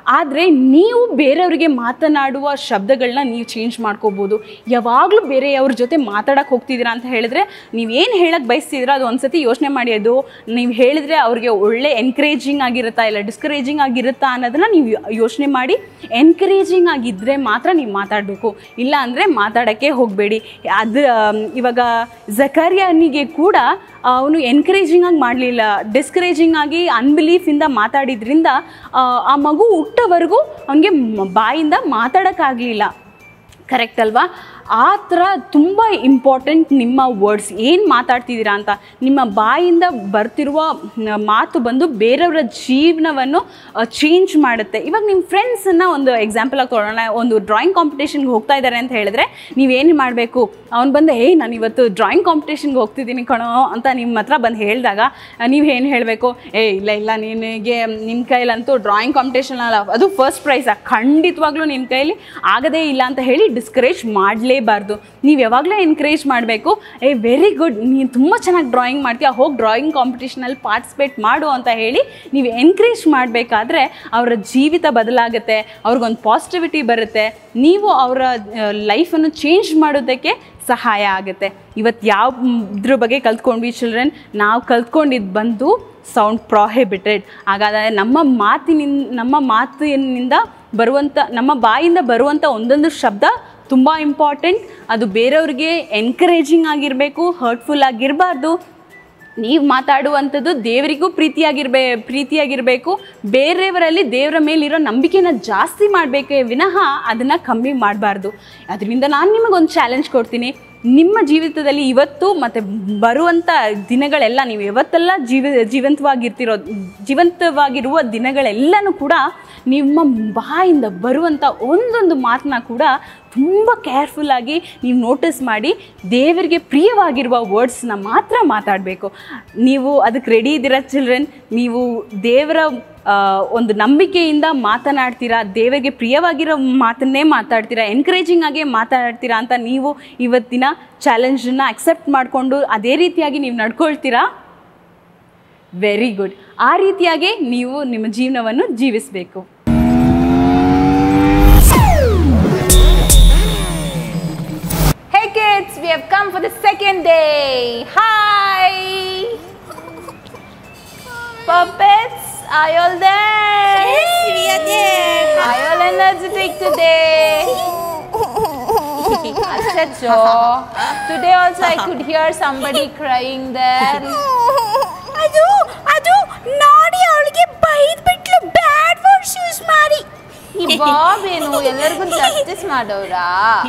ಆದರೆ ನೀವು ಬೇರೆಯವರಿಗೆ ಮಾತನಾಡುವ ಶಬ್ದಗಳನ್ನ ನೀವು ಚೇಂಜ್ ಮಾಡ್ಕೋಬೋದು ಯಾವಾಗಲೂ ಬೇರೆಯವ್ರ ಜೊತೆ ಮಾತಾಡಕ್ಕೆ ಹೋಗ್ತಿದ್ದೀರಾ ಅಂತ ಹೇಳಿದ್ರೆ ನೀವೇನು ಹೇಳಕ್ಕೆ ಬಯಸ್ತಿದ್ದೀರಾ ಅದು ಒಂದ್ಸತಿ ಯೋಚನೆ ಮಾಡಿ ಅದು ನೀವು ಹೇಳಿದ್ರೆ ಅವ್ರಿಗೆ ಒಳ್ಳೆ ಎನ್ಕರೇಜಿಂಗ್ ಆಗಿರುತ್ತಾ ಇಲ್ಲ ಡಿಸ್ಕರೇಜಿಂಗ್ ಆಗಿರುತ್ತಾ ಅನ್ನೋದನ್ನ ನೀವು ಯೋಚನೆ ಮಾಡಿ ಎನ್ಕರೇಜಿಂಗ್ ಆಗಿದ್ದರೆ ಮಾತ್ರ ನೀವು ಮಾತಾಡಬೇಕು ಇಲ್ಲ ಅಂದರೆ ಮಾತಾಡೋಕ್ಕೆ ಹೋಗಬೇಡಿ ಅದು ಆಮ್, ಇವಾಗ ಜಕರ್ಯಾನಿಗೆ ಕೂಡ ಅವನು ಎನ್ಕರೇಜಿಂಗ್ ಆಗಿ ಮಾಡಲಿಲ್ಲ ಡಿಸ್ಕರೇಜಿಂಗ್ ಆಗಿ ಅನ್ಬಿಲೀಫಿಂದ ಮಾತಾಡಿದ್ರಿಂದ ಆ, ಆ ಮಗು ಹುಟ್ಟೋವರೆಗೂ ಅವನಿಗೆ ಬಾಯಿಂದ ಮಾತಾಡೋಕ್ಕಾಗಲಿಲ್ಲ ಕರೆಕ್ಟ್ ಅಲ್ವಾ ಆ ಥರ ತುಂಬ ಇಂಪಾರ್ಟೆಂಟ್ ನಿಮ್ಮ ವರ್ಡ್ಸ್ ಏನು ಮಾತಾಡ್ತಿದ್ದೀರಾ ಅಂತ ನಿಮ್ಮ ಬಾಯಿಂದ ಬರ್ತಿರುವ ನ- ಮಾತು ಬಂದು ಬೇರೆಯವರ ಜೀವನವನ್ನು ಚೇಂಜ್ ಮಾಡುತ್ತೆ ಇವಾಗ ನಿಮ್ಮ ಫ್ರೆಂಡ್ಸನ್ನು ಒಂದು ಎಕ್ಸಾಂಪಲ್ ಆಗಿ ತೊಗೊಳ್ಳೋಣ ಒಂದು ಡ್ರಾಯಿಂಗ್ ಕಾಂಪಿಟೇಷನ್ಗೆ ಹೋಗ್ತಾ ಇದ್ದಾರೆ ಅಂತ ಹೇಳಿದ್ರೆ ನೀವೇನು ಮಾಡಬೇಕು ಅವ್ನು ಬಂದು ಏಯ್ ನಾನು ಇವತ್ತು ಡ್ರಾಯಿಂಗ್ ಕಾಂಪಿಟೇಷನ್ಗೆ ಹೋಗ್ತಿದ್ದೀನಿ ಕಣೋ ಅಂತ ನಿಮ್ಮ ಹತ್ರ ಬಂದು ಹೇಳಿದಾಗ ನೀವು ಏನು ಹೇಳಬೇಕು ಏ ಇಲ್ಲ ಇಲ್ಲ ನಿನಗೆ ನಿಮ್ಮ ಕೈಲಂತೂ ಡ್ರಾಯಿಂಗ್ ಕಾಂಪಿಟೇಷನ್ ಅಲ್ಲ ಅದು ಫಸ್ಟ್ ಪ್ರೈಸ್ ಖಂಡಿತವಾಗ್ಲೂ ನಿಮ್ಮ ಕೈಲಿ ಆಗದೇ ಇಲ್ಲ ಅಂತ ಹೇಳಿ ಡಿಸ್ಕರೇಜ್ ಮಾಡಲೇಬಾರ್ದು ನೀವು ಯಾವಾಗಲೂ ಎನ್ಕರೇಜ್ ಮಾಡಬೇಕು ಏ ವೆರಿ ಗುಡ್ ನೀನು ತುಂಬ ಚೆನ್ನಾಗಿ ಡ್ರಾಯಿಂಗ್ ಮಾಡ್ತೀಯ ಹೋಗಿ ಡ್ರಾಯಿಂಗ್ ಕಾಂಪಿಟೇಷನಲ್ಲಿ ಪಾರ್ಟಿಸಿಪೇಟ್ ಮಾಡು ಅಂತ ಹೇಳಿ ನೀವು ಎನ್ಕರೇಜ್ ಮಾಡಬೇಕಾದ್ರೆ ಅವರ ಜೀವಿತ ಬದಲಾಗುತ್ತೆ ಅವ್ರಿಗೊಂದು ಪಾಸಿಟಿವಿಟಿ ಬರುತ್ತೆ ನೀವು ಅವರ ಲೈಫನ್ನು ಚೇಂಜ್ ಮಾಡೋದಕ್ಕೆ ಸಹಾಯ ಆಗುತ್ತೆ ಇವತ್ತು ಯಾವ ಇದ್ರ ಬಗ್ಗೆ ಕಲ್ತ್ಕೊಂಡ್ವಿ ಚಿಲ್ಡ್ರನ್ ನಾವು ಕಲ್ತ್ಕೊಂಡಿದ್ದು ಬಂದು ಸೌಂಡ್ ಪ್ರಾಹಿಬಿಟೆಡ್ ಹಾಗಾದರೆ ನಮ್ಮ ಮಾತಿನಿಂದ ನಮ್ಮ ಮಾತಿನಿಂದ ಬರುವಂಥ ನಮ್ಮ ಬಾಯಿಂದ ಬರುವಂಥ ಒಂದೊಂದು ಶಬ್ದ ತುಂಬ ಇಂಪಾರ್ಟೆಂಟ್ ಅದು ಬೇರೆಯವ್ರಿಗೆ ಎನ್ಕರೇಜಿಂಗ್ ಆಗಿರಬೇಕು ಹರ್ಟ್ಫುಲ್ ಆಗಿರಬಾರ್ದು ನೀವು ಮಾತಾಡುವಂಥದ್ದು ದೇವರಿಗೂ ಪ್ರೀತಿಯಾಗಿರ್ಬೇ ಪ್ರೀತಿಯಾಗಿರಬೇಕು ಬೇರೆಯವರಲ್ಲಿ ದೇವರ ಮೇಲಿರೋ ನಂಬಿಕೆನ ಜಾಸ್ತಿ ಮಾಡಬೇಕೇ ವಿನಃ ಅದನ್ನು ಕಮ್ಮಿ ಮಾಡಬಾರ್ದು ಅದರಿಂದ ನಾನು ನಿಮಗೊಂದು ಚಾಲೆಂಜ್ ಕೊಡ್ತೀನಿ ನಿಮ್ಮ ಜೀವಿತದಲ್ಲಿ ಇವತ್ತು ಮತ್ತು ಬರುವಂಥ ದಿನಗಳೆಲ್ಲ ನೀವು ಯಾವತ್ತೆಲ್ಲ ಜೀವ ಜೀವಂತವಾಗಿರ್ತಿರೋ ಜೀವಂತವಾಗಿರುವ ದಿನಗಳೆಲ್ಲನೂ ಕೂಡ ನಿಮ್ಮ ಬಾಯಿಂದ ಬರುವಂಥ ಒಂದೊಂದು ಮಾತನ್ನ ಕೂಡ ತುಂಬ ಕೇರ್ಫುಲ್ಲಾಗಿ ನೀವು ನೋಟಿಸ್ ಮಾಡಿ ದೇವರಿಗೆ ಪ್ರಿಯವಾಗಿರುವ ವರ್ಡ್ಸ್ನ ಮಾತ್ರ ಮಾತಾಡಬೇಕು ನೀವು ಅದಕ್ಕೆ ರೆಡಿ ಇದ್ದೀರಾ ಚಿಲ್ಡ್ರನ್ ನೀವು ದೇವರ ಆ, ಒಂದು ನಂಬಿಕೆಯಿಂದ ಮಾತನಾಡ್ತೀರಾ ದೇವರಿಗೆ ಪ್ರಿಯವಾಗಿರೋ ಮಾತನ್ನೇ ಮಾತಾಡ್ತೀರಾ ಎನ್ಕರೇಜಿಂಗ್ ಆಗಿ ಮಾತಾಡ್ತೀರಾ ಅಂತ ನೀವು ಇವತ್ತಿನ ಚಾಲೆಂಜನ್ನು ಅಕ್ಸೆಪ್ಟ್ ಮಾಡಿಕೊಂಡು ಅದೇ ರೀತಿಯಾಗಿ ನೀವು ನಡ್ಕೊಳ್ತೀರಾ ವೆರಿ ಗುಡ್ ಆ ರೀತಿಯಾಗಿ ನೀವು ನಿಮ್ಮ ಜೀವನವನ್ನು ಜೀವಿಸಬೇಕು Hey kids, we have come for the second day. Hi! Puppets, are you all there? Yes, we are there. Are you all energetic today? Achacho, today also I could hear somebody crying there. ಅದು ಅದು ನೋಡಿ ಅವಳಿಗೆ ಬೈದ್ಬಿಟ್ಲು ಬ್ಯಾಡ್ ವರ್ಡ್ಸ್ ಯೂಸ್ ಮಾಡಿ ಈ ಬಾಬ್ ಏನು ಎಲ್ಲರಿಗೂ ಜಸ್ಟಿಸ್ ಮಾಡೋರಾ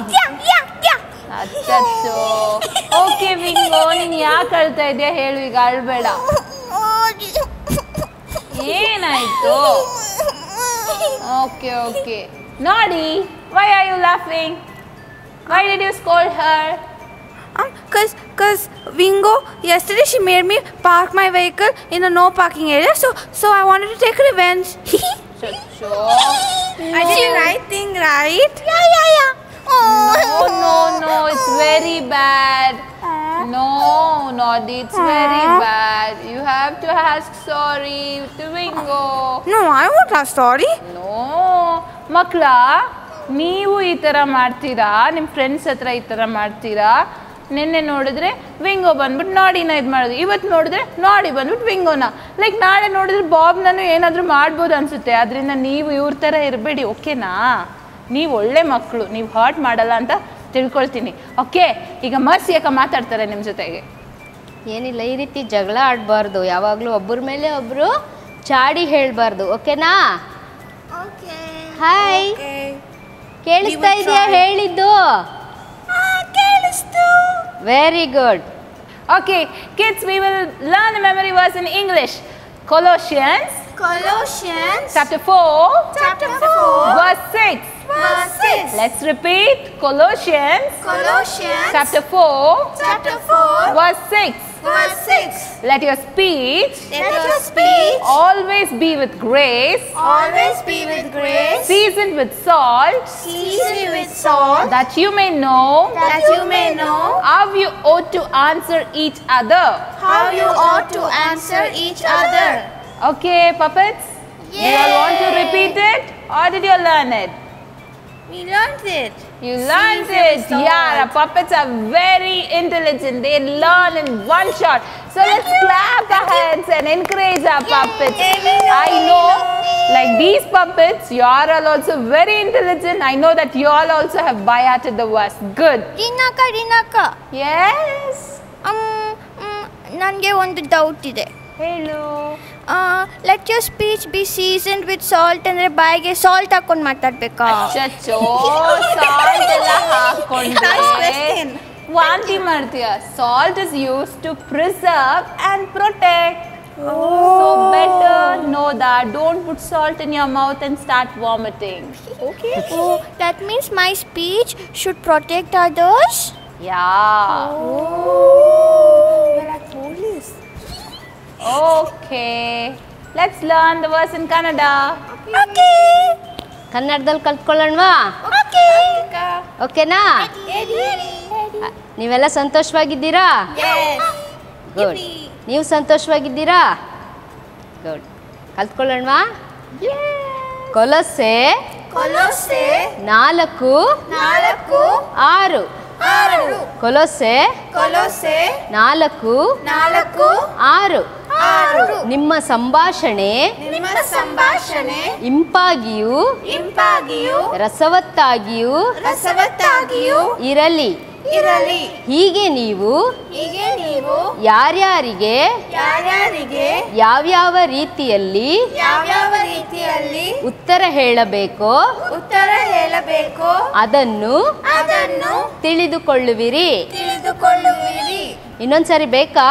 ಅಚ್ಚಚ್ಚೋ ಓಕೆ ವಿಂಗೋ ನೀನ್ ಯಾಕೆ ಅಳ್ತಾ ಇದೆಯಾ ಹೇಳು ಈಗ ಅಳ್ಬೇಡ ಏನಾಯ್ತು ಓಕೆ ಓಕೆ ನೋಡಿ why are you laughing why did you scold her Um, cause, cause Wingo, yesterday she made me park my vehicle in a no parking area, so so I wanted to take revenge. I did the right thing, right? Yeah, yeah, yeah. No, no, no, it's very bad. No, Noddy, it's very bad. You have to ask sorry to Wingo. No, I won't ask sorry. No ಮಕ್ಕಳ ನೀವು ಈ ಥರ ಮಾಡ್ತೀರಾ ನಿಮ್ಮ ಫ್ರೆಂಡ್ಸ್ ಹತ್ರ ಈ ಥರ ಮಾಡ್ತೀರಾ ನಿನ್ನೆ ನೋಡಿದ್ರೆ ವಿಂಗೋ ಬಂದ್ಬಿಟ್ಟು ನಾಡಿನ ಇದು ಮಾಡೋದು ಇವತ್ತು ನೋಡಿದ್ರೆ ನಾಡಿ ಬಂದ್ಬಿಟ್ಟು ವಿಂಗೋನ ಲೈಕ್ ನಾಳೆ ನೋಡಿದ್ರೆ ಬಾಬ್ನೂ ಏನಾದರೂ ಮಾಡ್ಬೋದು ಅನಿಸುತ್ತೆ ಅದರಿಂದ ನೀವು ಇವ್ರ ಥರ ಇರಬೇಡಿ ಓಕೆನಾ ನೀವು ಒಳ್ಳೆ ಮಕ್ಕಳು ನೀವು ಹರ್ಟ್ ಮಾಡಲ್ಲ ಅಂತ ತಿಳ್ಕೊಳ್ತೀನಿ ಓಕೆ ಈಗ ಮರ್ಸಿ ಯಾಕೆ ಮಾತಾಡ್ತಾರೆ ನಿಮ್ಮ ಜೊತೆಗೆ ಏನಿಲ್ಲ ಈ ರೀತಿ ಜಗಳ ಆಡಬಾರ್ದು ಯಾವಾಗಲೂ ಒಬ್ಬರ ಮೇಲೆ ಒಬ್ಬರು ಚಾಡಿ ಹೇಳಬಾರ್ದು ಓಕೆನಾ ಹಾಯ್ ಕೇಳಿಸ್ತಾ ಇದೆಯಾ ಹೇಳಿದ್ದು very good Okay, kids, we will learn the memory verse in English. Colossians Colossians chapter 4, chapter 4 verse 6. verse 6. Let's repeat Colossians Colossians chapter 4, chapter 4 verse 6. verse 6. Let your speech Let your speech always be with grace, always be with grace, seasoned with salt, seasoned with salt, that you may know that you may know how you ought to answer each other. how you ought to answer each other. Okay, puppets? You all want to repeat it? or did you learn it? We learned it. You learned it. Yeah, the puppets are very intelligent. They learn in one shot. So let's clap our hands and encourage our puppets. I know, like these puppets, you are all also very intelligent. I know that you all also have by hearted the verse. Good. ರಿನಾಕ ರಿನಾಕ Yes. ನನಗೆ ಒಂದು ಡೌಟ್ ಇದೆ ಹೇಳು let your speech be seasoned with salt ಅಂದರೆ ಬಾಯಿಗೆ ಸಾಲ್ಟ್ ಹಾಕೊಂಡು ಮಾತಾಡ್ಬೇಕಾ ಚಚ್ಚೋ ಸಾಲ್ಟ್ ಎಲ್ಲ ಹಾಕೊಂಡ್ರೆ ವಾಂತಿ ಮಾಡ್ತೀಯ salt is use to preserve and protect so better know that don't put salt in your mouth and start vomiting okay Oh, that means my speech should protect others? Yeah Well, I told this. Okay let's learn the verse in Kannada Okay. ಕನ್ನಡದಲ್ಲಿ ಕಲ್ತ್ಕೊಳ್ಳೋಣವಾ Okay. ಓಕೆನಾ ಅ, ನೀವೆಲ್ಲ ಸಂತೋಷವಾಗಿದ್ದೀರಾ Yes. ಗುಡ್ ನೀವು ಸಂತೋಷವಾಗಿದ್ದೀರಾ ಗುಡ್ ಕಲ್ತ್ಕೊಳ್ಳೋಣವಾ ಕೊಲಸೆ ಕೊಲೊಸೆ ನಾಲ್ಕು ನಾಲ್ಕು ಆರು ಆರು ಕೊಲೊಸೆ ಕೊಲೊಸೆ ನಾಲ್ಕು ನಾಲ್ಕು ಆರು ಆರು ನಿಮ್ಮ ಸಂಭಾಷಣೆ ನಿಮ್ಮ ಸಂಭಾಷಣೆ ಇಂಪಾಗಿಯೂ ಇಂಪಾಗಿಯೂ ರಸವತ್ತಾಗಿಯೂ ರಸವತ್ತಾಗಿಯೂ ಇರಲಿ ಇರಲಿ ಹೀಗೆ ನೀವು ಹೀಗೆ ನೀವು ಯಾರ್ಯಾರಿಗೆ ಯಾರ್ಯಾರಿಗೆ ಯಾವ್ಯಾವ ರೀತಿಯಲ್ಲಿ ಯಾವ್ಯಾವ ರೀತಿಯಲ್ಲಿ ಉತ್ತರ ಹೇಳಬೇಕೋ ಉತ್ತರ ಹೇಳಬೇಕು ಅದನ್ನು ಅದನ್ನು ತಿಳಿದುಕೊಳ್ಳುವಿರಿ ತಿಳಿದುಕೊಳ್ಳುವಿರಿ ಇನ್ನೊಂದ್ಸರಿ ಬೇಕಾ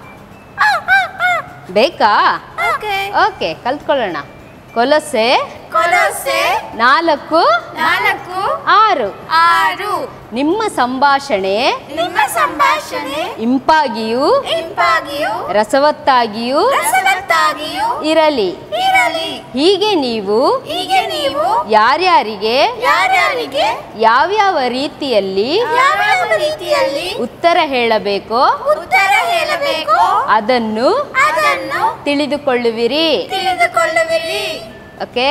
ಬೇಕಾ ಓಕೆ ಓಕೆ ಕಲ್ತ್ಕೊಳ್ಳೋಣ ಕೊಲಸೆ ಕೊಲೊಸೆ ನಾಲ್ಕು ನಾಲ್ಕು ಆರು ಆರು ನಿಮ್ಮ ಸಂಭಾಷಣೆ ನಿಮ್ಮ ಸಂಭಾಷಣೆ ಇಂಪಾಗಿಯೂ ಇಂಪಾಗಿಯೂ ರಸವತ್ತಾಗಿಯೂ ರಸವತ್ತಾಗಿಯೂ ಇರಲಿ ಇರಲಿ ಹೀಗೆ ನೀವು ಹೀಗೆ ನೀವು ಯಾರ್ಯಾರಿಗೆ ಯಾರ್ಯಾರಿಗೆ ಯಾವ್ಯಾವ ರೀತಿಯಲ್ಲಿ ಯಾವ್ಯಾವ ರೀತಿಯಲ್ಲಿ ಉತ್ತರ ಹೇಳಬೇಕೋ ಉತ್ತರ ಹೇಳಬೇಕು ಅದನ್ನು ಅದನ್ನು ತಿಳಿದುಕೊಳ್ಳುವಿರಿ ತಿಳಿದುಕೊಳ್ಳುವಿರಿ okay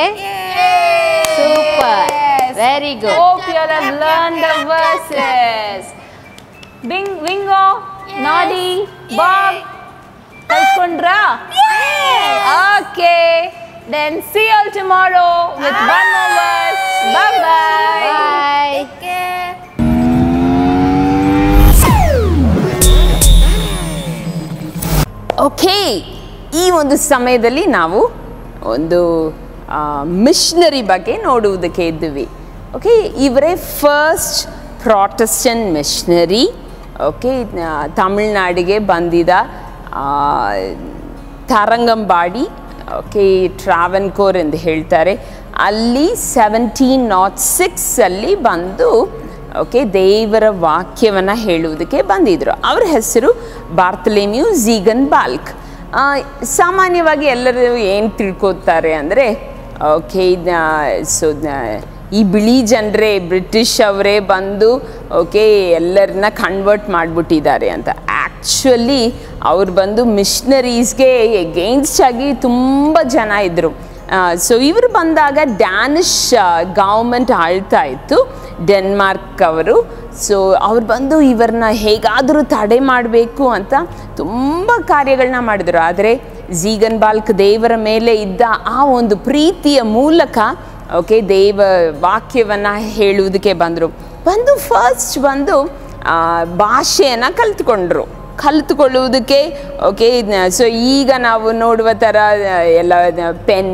super very good Hope you all have learned the verses. Bing, Wingo, Noddy, Bob, ಕಲ್ತ್ಕೊಂಡ್ರಾ okay then see all tomorrow with one more verse bye bye bye okay ಈ ಒಂದು ಸಮಯದಲ್ಲಿ ನಾವು ಒಂದು ಮಿಷನರಿ ಬಗ್ಗೆ ನೋಡುವುದಕ್ಕೆ ಇದ್ವಿ ಓಕೆ ಇವರೇ ಫಸ್ಟ್ ಪ್ರಾಟೆಸ್ಟನ್ ಮಿಷನರಿ ಓಕೆ ತಮಿಳ್ನಾಡಿಗೆ ಬಂದಿದ ಆ, ತರಂಗಂಬಾಡಿ ಓಕೆ ಟ್ರಾವೆನ್ಕೋರ್ ಎಂದು ಹೇಳ್ತಾರೆ ಅಲ್ಲಿ ಸೆವೆಂಟೀನ್ ನಾಟ್ ಸಿಕ್ಸಲ್ಲಿ ಬಂದು ಓಕೆ ದೇವರ ವಾಕ್ಯವನ್ನು ಹೇಳುವುದಕ್ಕೆ ಬಂದಿದ್ರು ಅವ್ರ ಹೆಸರು ಬಾರ್ತಲೆಮ್ಯೂ ಝೀಗನ್ ಬಾಲ್ಕ್ ಆ, ಸಾಮಾನ್ಯವಾಗಿ ಎಲ್ಲರೂ ಏನು ತಿಳ್ಕೊತಾರೆ ಅಂದರೆ ಓಕೆ ಸೊ ಈ ಬಿಳಿ ಜನರೇ ಬ್ರಿಟಿಷ್ ಅವರೇ ಬಂದು ಓಕೆ ಎಲ್ಲರನ್ನ ಕನ್ವರ್ಟ್ ಮಾಡಿಬಿಟ್ಟಿದ್ದಾರೆ ಅಂತ ಆ್ಯಕ್ಚುಲಿ ಅವ್ರು ಬಂದು ಮಿಷನರೀಸ್ಗೆ ಎಗೇನ್ಸ್ಟ್ ಆಗಿ ತುಂಬ ಜನ ಇದ್ದರು ಸೊ ಇವರು ಬಂದಾಗ ಡ್ಯಾನಿಷ್ ಗೌರ್ಮೆಂಟ್ ಆಳ್ತಾ ಇತ್ತು ಡೆನ್ಮಾರ್ಕ್ ಅವರು ಸೊ ಅವ್ರು ಬಂದು ಇವ್ರನ್ನ ಹೇಗಾದರೂ ತಡೆ ಮಾಡಬೇಕು ಅಂತ ತುಂಬ ಕಾರ್ಯಗಳನ್ನ ಮಾಡಿದರು ಆದರೆ ಝೀಗನ್ ಬಾಲ್ಕ್ ದೇವರ ಮೇಲೆ ಇದ್ದ ಆ ಒಂದು ಪ್ರೀತಿಯ ಮೂಲಕ ಓಕೆ ದೇವ ವಾಕ್ಯವನ್ನು ಹೇಳುವುದಕ್ಕೆ ಬಂದರು ಬಂದು ಫಸ್ಟ್ ಬಂದು ಆ, ಭಾಷೆಯನ್ನು ಕಲ್ತ್ಕೊಂಡ್ರು ಕಲಿತುಕೊಳ್ಳುವುದಕ್ಕೆ ಓಕೆ ಸೊ ಈಗ ನಾವು ನೋಡುವ ಥರ ಆ, ಎಲ್ಲ ಪೆನ್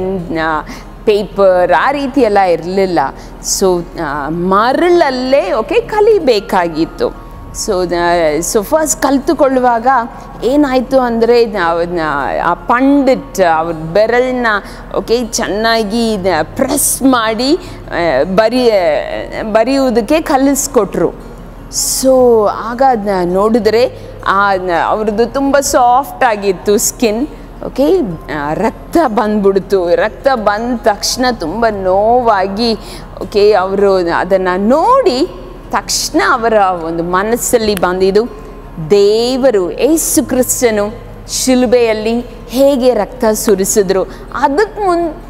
ಪೇಪರ್ ಆ ರೀತಿ ಎಲ್ಲ ಇರಲಿಲ್ಲ ಸೊ ಮರಳಲ್ಲೇ ಓಕೆ ಕಲಿಬೇಕಾಗಿತ್ತು ಸೊ ಸೊ ಫಸ್ಟ್ ಕಲಿತುಕೊಳ್ಳುವಾಗ ಏನಾಯಿತು ಅಂದರೆ ಆ ಪಂಡಿತ್ ಅವ್ರ ಬೆರಳನ್ನ ಓಕೆ ಚೆನ್ನಾಗಿ ಪ್ರೆಸ್ ಮಾಡಿ ಆ, ಬರಿ ಬರೆಯುವುದಕ್ಕೆ ಕಲಿಸ್ಕೊಟ್ರು ಸೊ ಆಗ ಅದ್ನ ನೋಡಿದ್ರೆ ಆ ನ- ಅವ್ರದ್ದು ತುಂಬ ಸಾಫ್ಟ್ ಆಗಿತ್ತು ಸ್ಕಿನ್ ಓಕೆ ರಕ್ತ ಬಂದ್ಬಿಡ್ತು ರಕ್ತ ಬಂದ ತಕ್ಷಣ ತುಂಬ ನೋವಾಗಿ ಓಕೆ ಅವರು ಅದನ್ನು ನೋಡಿ ತಕ್ಷಣ ಅವರ ಒಂದು ಮನಸ್ಸಲ್ಲಿ ಬಂದಿದ್ದು ದೇವರು ಏಸು ಕ್ರಿಸ್ತನು ಶಿಲುಬೆಯಲ್ಲಿ ಹೇಗೆ ರಕ್ತ ಸುರಿಸಿದ್ರು ಅದಕ್ಕೆ ಮುನ್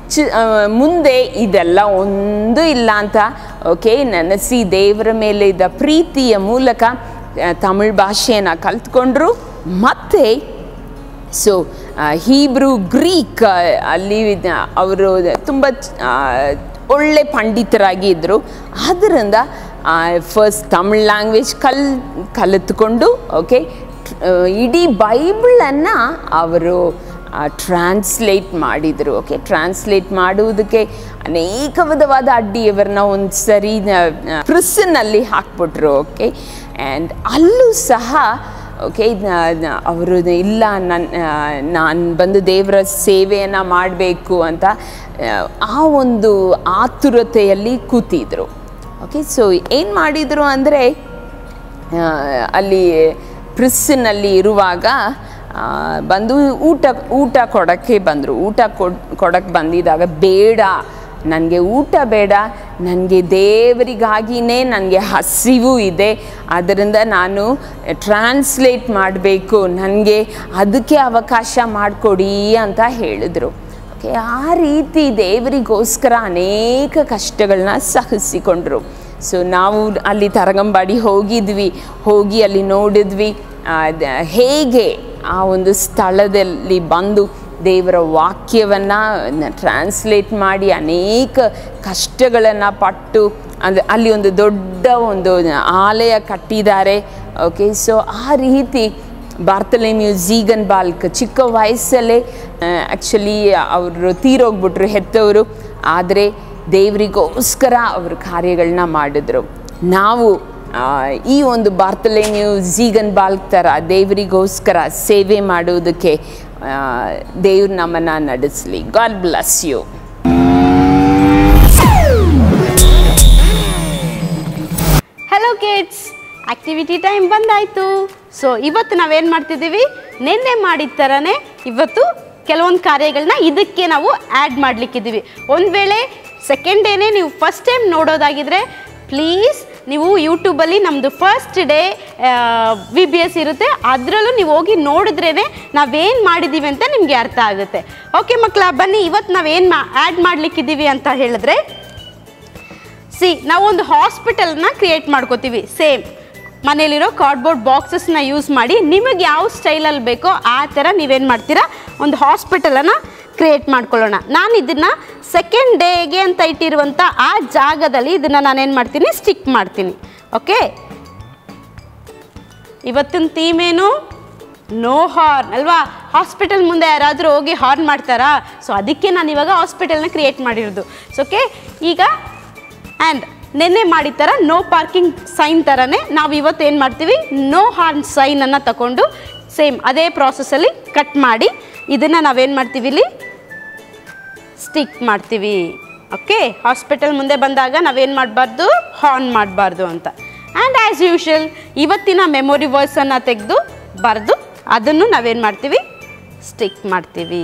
ಚ ಆ, ಮುಂದೆ ಇದೆಲ್ಲ ಒಂದು ಇಲ್ಲ ಅಂತ ಓಕೆ ನೆನೆಸಿ ದೇವರ ಮೇಲೆ ಇದ್ದ ಪ್ರೀತಿಯ ಮೂಲಕ ಆ, ತಮಿಳ್ ಭಾಷೆಯನ್ನು ಕಲ್ತ್ಕೊಂಡ್ರು ಮತ್ತು ಸೊ ಹೀಬ್ರೂ ಗ್ರೀಕ್ ಆ, ಅಲ್ಲಿ ಅವರು ತುಂಬ ಒಳ್ಳೆ ಪಂಡಿತರಾಗಿ ಇದ್ದರು ಆದ್ದರಿಂದ ಫಸ್ಟ್ ತಮಿಳ್ ಲ್ಯಾಂಗ್ವೇಜ್ ಕಲ್ ಕಲಿತುಕೊಂಡು ಓಕೆ ಇಡೀ ಬೈಬಲನ್ನು ಅವರು ಟ್ರಾನ್ಸ್ಲೇಟ್ ಮಾಡಿದರು ಓಕೆ ಟ್ರಾನ್ಸ್ಲೇಟ್ ಮಾಡುವುದಕ್ಕೆ ಅನೇಕ ವಿಧವಾದ ಅಡ್ಡಿಯವರನ್ನ ಒಂದು ಸರಿ ಪ್ರಿಸನ್ನಲ್ಲಿ ಹಾಕ್ಬಿಟ್ರು ಓಕೆ ಆ್ಯಂಡ್ ಅಲ್ಲೂ ಸಹ ಓಕೆ ಅವರು ಇಲ್ಲ ನನ್ನ ನಾನು ಬಂದು ದೇವರ ಸೇವೆಯನ್ನು ಮಾಡಬೇಕು ಅಂತ ಆ, ಆ ಒಂದು ಆತುರತೆಯಲ್ಲಿ ಕೂತಿದ್ರು ಓಕೆ ಸೊ ಏನು ಮಾಡಿದರು ಅಂದರೆ ಅಲ್ಲಿ ಪ್ರಿಸ್ಸಿನಲ್ಲಿ ಇರುವಾಗ ಆ, ಬಂದು ಊಟ ಊಟ ಕೊಡೋಕ್ಕೆ ಬಂದರು ಊಟ ಕೊಡ್ ಕೊಡೋಕ್ಕೆ ಬಂದಿದ್ದಾಗ ಬೇಡ ನನಗೆ ಊಟ ಬೇಡ ನನಗೆ ದೇವರಿಗಾಗಿಯೇ ನನಗೆ ಹಸಿವು ಇದೆ ಅದರಿಂದ ನಾನು ಟ್ರಾನ್ಸ್ಲೇಟ್ ಮಾಡಬೇಕು ನನಗೆ ಅದಕ್ಕೆ ಅವಕಾಶ ಮಾಡಿಕೊಡಿ ಅಂತ ಹೇಳಿದರು ಓಕೆ ಆ ರೀತಿ ದೇವರಿಗೋಸ್ಕರ ಅನೇಕ ಕಷ್ಟಗಳನ್ನ ಸಹಿಸಿಕೊಂಡ್ರು ಸೊ ನಾವು ಅಲ್ಲಿ ತರಗಂಬಾಡಿ ಹೋಗಿದ್ವಿ ಹೋಗಿ ಅಲ್ಲಿ ನೋಡಿದ್ವಿ ಆ, ದ- ಹೇಗೆ ಆ ಒಂದು ಸ್ಥಳದಲ್ಲಿ ಬಂದು ದೇವರ ವಾಕ್ಯವನ್ನು ಟ್ರಾನ್ಸ್ಲೇಟ್ ಮಾಡಿ ಅನೇಕ ಕಷ್ಟಗಳನ್ನು ಪಟ್ಟು ಅಂದರೆ ಅಲ್ಲಿ ಒಂದು ದೊಡ್ಡ ಒಂದು ಆಲಯ ಕಟ್ಟಿದ್ದಾರೆ ಓಕೆ ಸೊ ಆ ರೀತಿ ಬಾರ್ತಲೆಮ್ಯೂ ಝೀಗನ್ ಬಾಲ್ಕ್ ಚಿಕ್ಕ ವಯಸ್ಸಲ್ಲೇ ಆ್ಯಕ್ಚುಲಿ ಅವರು ತೀರೋಗ್ಬಿಟ್ರು ಹೆತ್ತವರು ಆದರೆ ದೇವರಿಗೋಸ್ಕರ ಅವರು ಕಾರ್ಯಗಳನ್ನ ಮಾಡಿದ್ರು ನಾವು ಆ, ಈ ಒಂದು ಬಾರ್ತಲೆಮ್ಯೂ ಝೀಗನ್ ಬಾಲ್ಕ್ ಥರ ದೇವರಿಗೋಸ್ಕರ ಸೇವೆ ಮಾಡುವುದಕ್ಕೆ ದೇವ್ರು ನಮ್ಮನ್ನು ನಡೆಸಲಿ God bless you hello kids activity time ಬಂದಾಯಿತು ಸೊ ಇವತ್ತು ನಾವೇನು ಮಾಡ್ತಿದ್ದೀವಿ ನಿನ್ನೆ ಮಾಡಿದ ಥರನೇ ಇವತ್ತು ಕೆಲವೊಂದು ಕಾರ್ಯಗಳನ್ನ ಇದಕ್ಕೆ ನಾವು ಆ್ಯಡ್ ಮಾಡಲಿಕ್ಕಿದ್ದೀವಿ ಒಂದು ವೇಳೆ ಸೆಕೆಂಡ್ ಡೇನೇ ನೀವು ಫಸ್ಟ್ ಟೈಮ್ ನೋಡೋದಾಗಿದ್ರೆ ಪ್ಲೀಸ್ ನೀವು ಯೂಟ್ಯೂಬಲ್ಲಿ ನಮ್ಮದು first day V B S ಇರುತ್ತೆ ಅದರಲ್ಲೂ ನೀವು ಹೋಗಿ ನೋಡಿದ್ರೇ ನಾವೇನು ಮಾಡಿದ್ದೀವಿ ಅಂತ ನಿಮಗೆ ಅರ್ಥ ಆಗುತ್ತೆ ಓಕೆ ಮಕ್ಕಳ ಬನ್ನಿ ಇವತ್ತು ನಾವೇನು ಮಾ ಆ್ಯಡ್ ಮಾಡಲಿಕ್ಕಿದ್ದೀವಿ ಅಂತ ಹೇಳಿದ್ರೆ ಸಿ ನಾವು ಒಂದು ಹಾಸ್ಪಿಟಲ್ನ ಕ್ರಿಯೇಟ್ ಮಾಡ್ಕೋತೀವಿ ಸೇಮ್ ಮನೇಲಿರೋ ಕಾರ್ಡ್ಬೋರ್ಡ್ ಬಾಕ್ಸಸ್ನ ಯೂಸ್ ಮಾಡಿ ನಿಮಗೆ ಯಾವ ಸ್ಟೈಲಲ್ಲಿ ಬೇಕೋ ಆ ಥರ ನೀವೇನು ಮಾಡ್ತೀರಾ ಒಂದು ಹಾಸ್ಪಿಟಲನ್ನು ಕ್ರಿಯೇಟ್ ಮಾಡ್ಕೊಳ್ಳೋಣ ನಾನು ಇದನ್ನು ಸೆಕೆಂಡ್ ಡೇಗೆ ಅಂತ ಇಟ್ಟಿರುವಂಥ ಆ ಜಾಗದಲ್ಲಿ ಇದನ್ನು ನಾನೇನು ಮಾಡ್ತೀನಿ ಸ್ಟಿಕ್ ಮಾಡ್ತೀನಿ ಓಕೆ ಇವತ್ತಿನ ಥೀಮ್ ಏನು ನೋ ಹಾರ್ನ್ ಅಲ್ವಾ ಹಾಸ್ಪಿಟಲ್ ಮುಂದೆ ಯಾರಾದರೂ ಹೋಗಿ ಹಾರ್ನ್ ಮಾಡ್ತಾರಾ ಸೊ ಅದಕ್ಕೆ ನಾನು ಇವಾಗ ಹಾಸ್ಪಿಟಲ್ನ ಕ್ರಿಯೇಟ್ ಮಾಡಿರೋದು ಸೊ ಓಕೆ ಈಗ ಆ್ಯಂಡ್ ನಿನ್ನೆ ಮಾಡಿದ ಥರ ನೋ ಪಾರ್ಕಿಂಗ್ ಸೈನ್ ಥರನೇ ನಾವು ಇವತ್ತು ಏನು ಮಾಡ್ತೀವಿ ನೋ ಹಾರ್ನ್ ಸೈನನ್ನು ತಗೊಂಡು ಸೇಮ್ ಅದೇ ಪ್ರಾಸೆಸ್ಸಲ್ಲಿ ಕಟ್ ಮಾಡಿ ಇದನ್ನು ನಾವೇನು ಮಾಡ್ತೀವಿ ಇಲ್ಲಿ ಸ್ಟಿಕ್ ಮಾಡ್ತೀವಿ ಓಕೆ ಹಾಸ್ಪಿಟಲ್ ಮುಂದೆ ಬಂದಾಗ ನಾವೇನು ಮಾಡಬಾರ್ದು ಹಾರ್ನ್ ಮಾಡಬಾರ್ದು ಅಂತ ಆ್ಯಂಡ್ ಆ್ಯಸ್ ಯೂಶುವಲ್ ಇವತ್ತಿನ ಮೆಮೊರಿ ವರ್ಸನ್ನು ತೆಗೆದು ಬರೆದು ಅದನ್ನು ನಾವೇನು ಮಾಡ್ತೀವಿ ಸ್ಟಿಕ್ ಮಾಡ್ತೀವಿ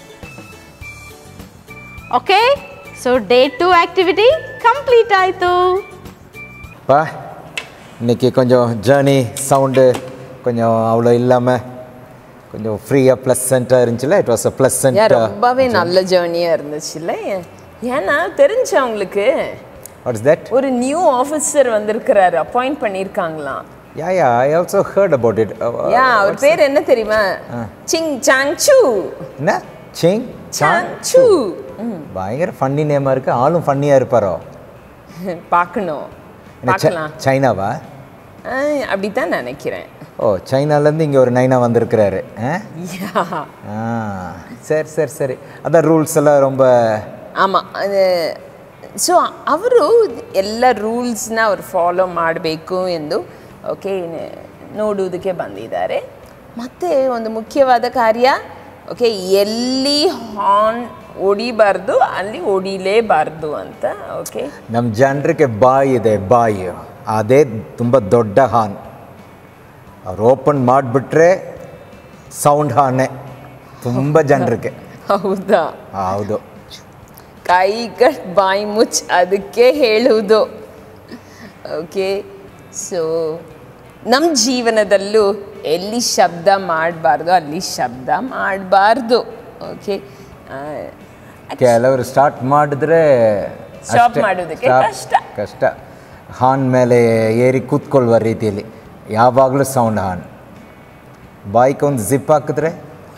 okay so day two activity complete ಆಯಿತು பா இன்னைக்கு கொஞ்சம் ஜேர்னி சவுண்டு கொஞ்சம் அவ்வளோ இல்லாமல் கொஞ்சம் ஃப்ரீயாக ப்ளசண்ட்டாக இருந்துச்சுல இட் வாஸ் அ ஏன் ப்ளசண்ட் ரொம்பவே நல்ல ஜேர்னியாக இருந்துச்சுல்ல ஏன்னா தெரிஞ்ச அவங்களுக்கு வாட் இஸ் தட் ஒரு நியூ ஆஃபீஸர் வந்திருக்கிறாரு அப்பாயிண்ட் பண்ணியிருக்காங்களாம் yeah yeah I also heard about it yeah அவர் பேர் என்ன தெரியுமா சிங் சாங் சூ என்ன சிங் சாங் சூ பயங்கர ஃபன்னி நேமாக இருக்குது ஆளும் ஃபன்னியாக இருப்பாரோ பார்க்கணும் என்ன சை- பார்க்கலாம் சைனாவா ஆ, அப்படித்தான் நினைக்கிறேன் ஓ சைனாலேருந்து இங்கே ஒரு நைனா வந்திருக்கிறாரு ஆ? யா ஆ சரி சரி சரி அதான் ரூல்ஸ் எல்லாம் ரொம்ப ಆಮಾಂ ಸೊ ಅವರು ಎಲ್ಲ ರೂಲ್ಸ್ನ ಅವ್ರು ಫಾಲೋ ಮಾಡಬೇಕು ಎಂದು ಓಕೆ ನೋಡುವುದಕ್ಕೆ ಬಂದಿದ್ದಾರೆ ಮತ್ತು ಒಂದು ಮುಖ್ಯವಾದ ಕಾರ್ಯ ಓಕೆ ಎಲ್ಲಿ ಹಾರ್ನ್ ಹೊಡಿಬಾರ್ದು ಅಲ್ಲಿ ಹೊಡಿಲೇಬಾರ್ದು ಅಂತ ಓಕೆ ನಮ್ಮ ಜನರಿಗೆ ಬಾಯಿ ಇದೆ ಬಾಯಿ ಅದೇ ತುಂಬ ದೊಡ್ಡ ಹಾನ್ ಅವ್ರು ಓಪನ್ ಮಾಡಿಬಿಟ್ರೆ ಸೌಂಡ್ ಹಾನೆ ತುಂಬ ಜನರಿಗೆ ಹೌದಾ ಹೌದು ಕೈ ಕಟ್ ಬಾಯಿ ಮುಚ್ಚ್ ಅದಕ್ಕೆ ಹೇಳುವುದು ಓಕೆ ಸೊ ನಮ್ಮ ಜೀವನದಲ್ಲೂ ಎಲ್ಲಿ ಶಬ್ದ ಮಾಡಬಾರ್ದು ಅಲ್ಲಿ ಶಬ್ದ ಮಾಡಬಾರ್ದು ಓಕೆ ಕೆಲವರು ಸ್ಟಾರ್ಟ್ ಮಾಡಿದ್ರೆ Stop ಅಷ್ಟೇ. ಮಾಡೋದಕ್ಕೆ Stop. ಕಷ್ಟ. ಕಷ್ಟ ಹಾನ್ ಮೇಲೆ ಏರಿ ಕೂತ್ಕೊಳ್ಳುವ ರೀತಿಯಲ್ಲಿ ಯಾವಾಗಲೂ ಸೌಂಡ್ ಹಾನ್ ಬಾಯ್ಗೆ ಒಂದು ಜಿಪ್ ಹಾಕಿದ್ರೆ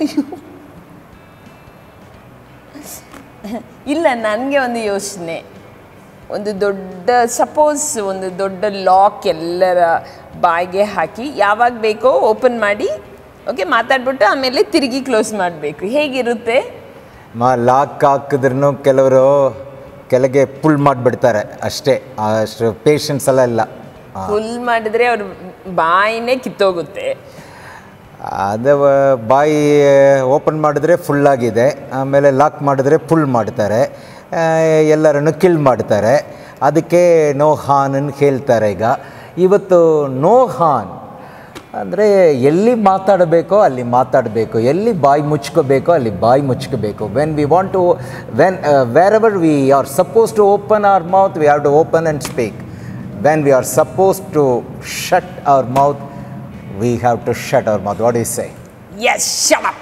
ಇಲ್ಲ ನನಗೆ ಒಂದು ಯೋಚನೆ ಒಂದು ದೊಡ್ಡ ಸಪೋಸ್ ಒಂದು ದೊಡ್ಡ ಲಾಕ್ ಎಲ್ಲರ ಬಾಯಿಗೆ ಹಾಕಿ ಯಾವಾಗ ಬೇಕೋ ಓಪನ್ ಮಾಡಿ ಓಕೆ ಮಾತಾಡ್ಬಿಟ್ಟು ಆಮೇಲೆ ತಿರುಗಿ ಕ್ಲೋಸ್ ಮಾಡಬೇಕು ಹೇಗಿರುತ್ತೆ ಮಾ ಲಾಕ್ ಹಾಕಿದ್ರೂ ಕೆಲವರು ಕೆಳಗೆ ಪುಲ್ ಮಾಡಿಬಿಡ್ತಾರೆ ಅಷ್ಟೇ ಅಷ್ಟು ಪೇಷನ್ಸ್ ಎಲ್ಲ ಇಲ್ಲ ಆ. ಫುಲ್ ಮಾಡಿದ್ರೆ ಅವ್ರ ಬಾಯಿನೇ ಕಿತ್ತೋಗುತ್ತೆ ಅದು ಬಾಯಿ ಓಪನ್ ಮಾಡಿದ್ರೆ ಫುಲ್ಲಾಗಿದೆ ಆಮೇಲೆ ಲಾಕ್ ಮಾಡಿದ್ರೆ ಫುಲ್ ಮಾಡ್ತಾರೆ ಆ, ಎಲ್ಲರನ್ನು ಕಿಲ್ ಮಾಡ್ತಾರೆ ಅದಕ್ಕೆ ನೋ ಹಾನ್ ಅನ್ನು ಹೇಳ್ತಾರೆ ಈಗ ಇವತ್ತು ನೋ ಹಾನ್ ಅಂದರೆ ಎಲ್ಲಿ ಮಾತಾಡಬೇಕೋ ಅಲ್ಲಿ ಮಾತಾಡಬೇಕು ಎಲ್ಲಿ ಬಾಯಿ ಮುಚ್ಕೋಬೇಕೋ ಅಲ್ಲಿ ಬಾಯಿ ಮುಚ್ಕೋಬೇಕು when we want to when wherever we are suppose to open our mouth we have to open and speak when we are suppose to shut our mouth we have to shut our mouth what is say yes shut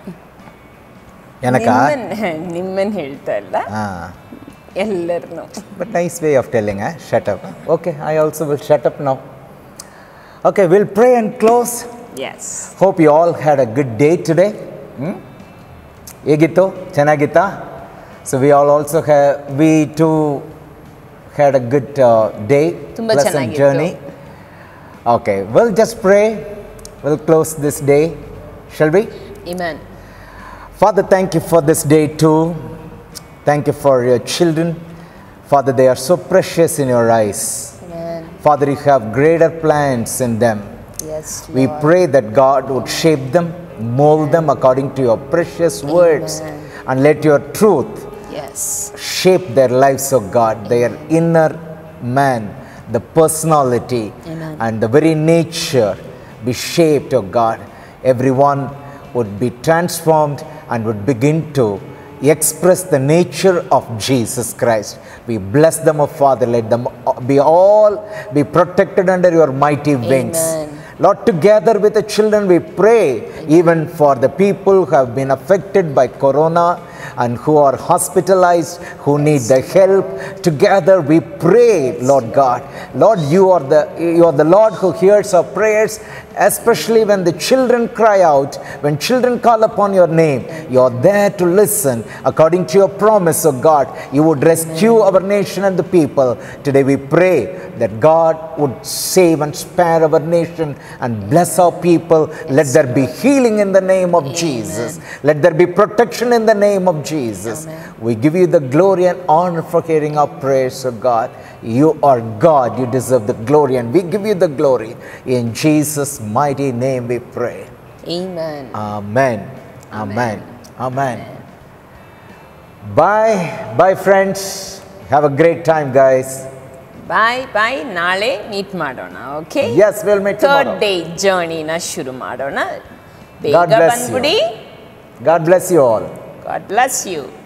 ಏನಕ್ಕ ನಿಮ್ಮನ್ನು ಹೇಳ್ತಾ ಇಲ್ಲ ಹಾಂ ಎಲ್ಲರನ್ನು But nice way of telling, eh? Shut up. Okay, I also will shut up now. Okay, we'll pray and close. Yes Hope you all had a good day today. Hmm? ಹೇಗಿತ್ತು ಚೆನ್ನಾಗಿತ್ತಾ so we all also we too had a good day ತುಂಬ ಚೆನ್ನಾಗಿತ್ತು. Journey okay will just pray will close this day shall be ಇಮಾನ್ Father, thank you for this day too. Thank you for your children. Father, they are so precious in your eyes. Father, you have greater plans in them. Yes, We pray that God would shape them, mold them according to your precious words, and let your truth Yes. shape their lives, oh God, their inner man, the personality, Amen. and the very nature be shaped, oh God. Everyone would be transformed and would begin to express the nature of Jesus Christ. We bless them, oh Father. Let them be all be protected under your mighty wings. Amen. Lord, together with the children, we pray even for the people who have been affected by corona and who are hospitalized, who need the help. Together we pray, Lord God. Lord, you are the you are the Lord who hears our prayers, especially when the children cry out, when children call upon your name. You are there to listen according to your promise, O God. You would rescue our nation and the people. Today we pray that God would save and spare our nation and bless our people. Let there be healing in the name of Jesus. Let there be protection in the name of Jesus. We give you the glory and honor for hearing our prayers, O God. You are God. You deserve the glory, and we give you the glory. In Jesus' mighty name we pray. Amen. Amen. Amen. Amen. Bye. Bye, friends. Have a great time, guys. Bye bye ನಾಳೆ ಮೀಟ್ ಮಾಡೋಣ okay Yes, we'll meet third tomorrow. Day ಜರ್ನಿನ ಶುರು ಮಾಡೋಣ God ಬೇಗ bless you. ಬಂದ್ಬಿಡಿ God bless you all. God bless you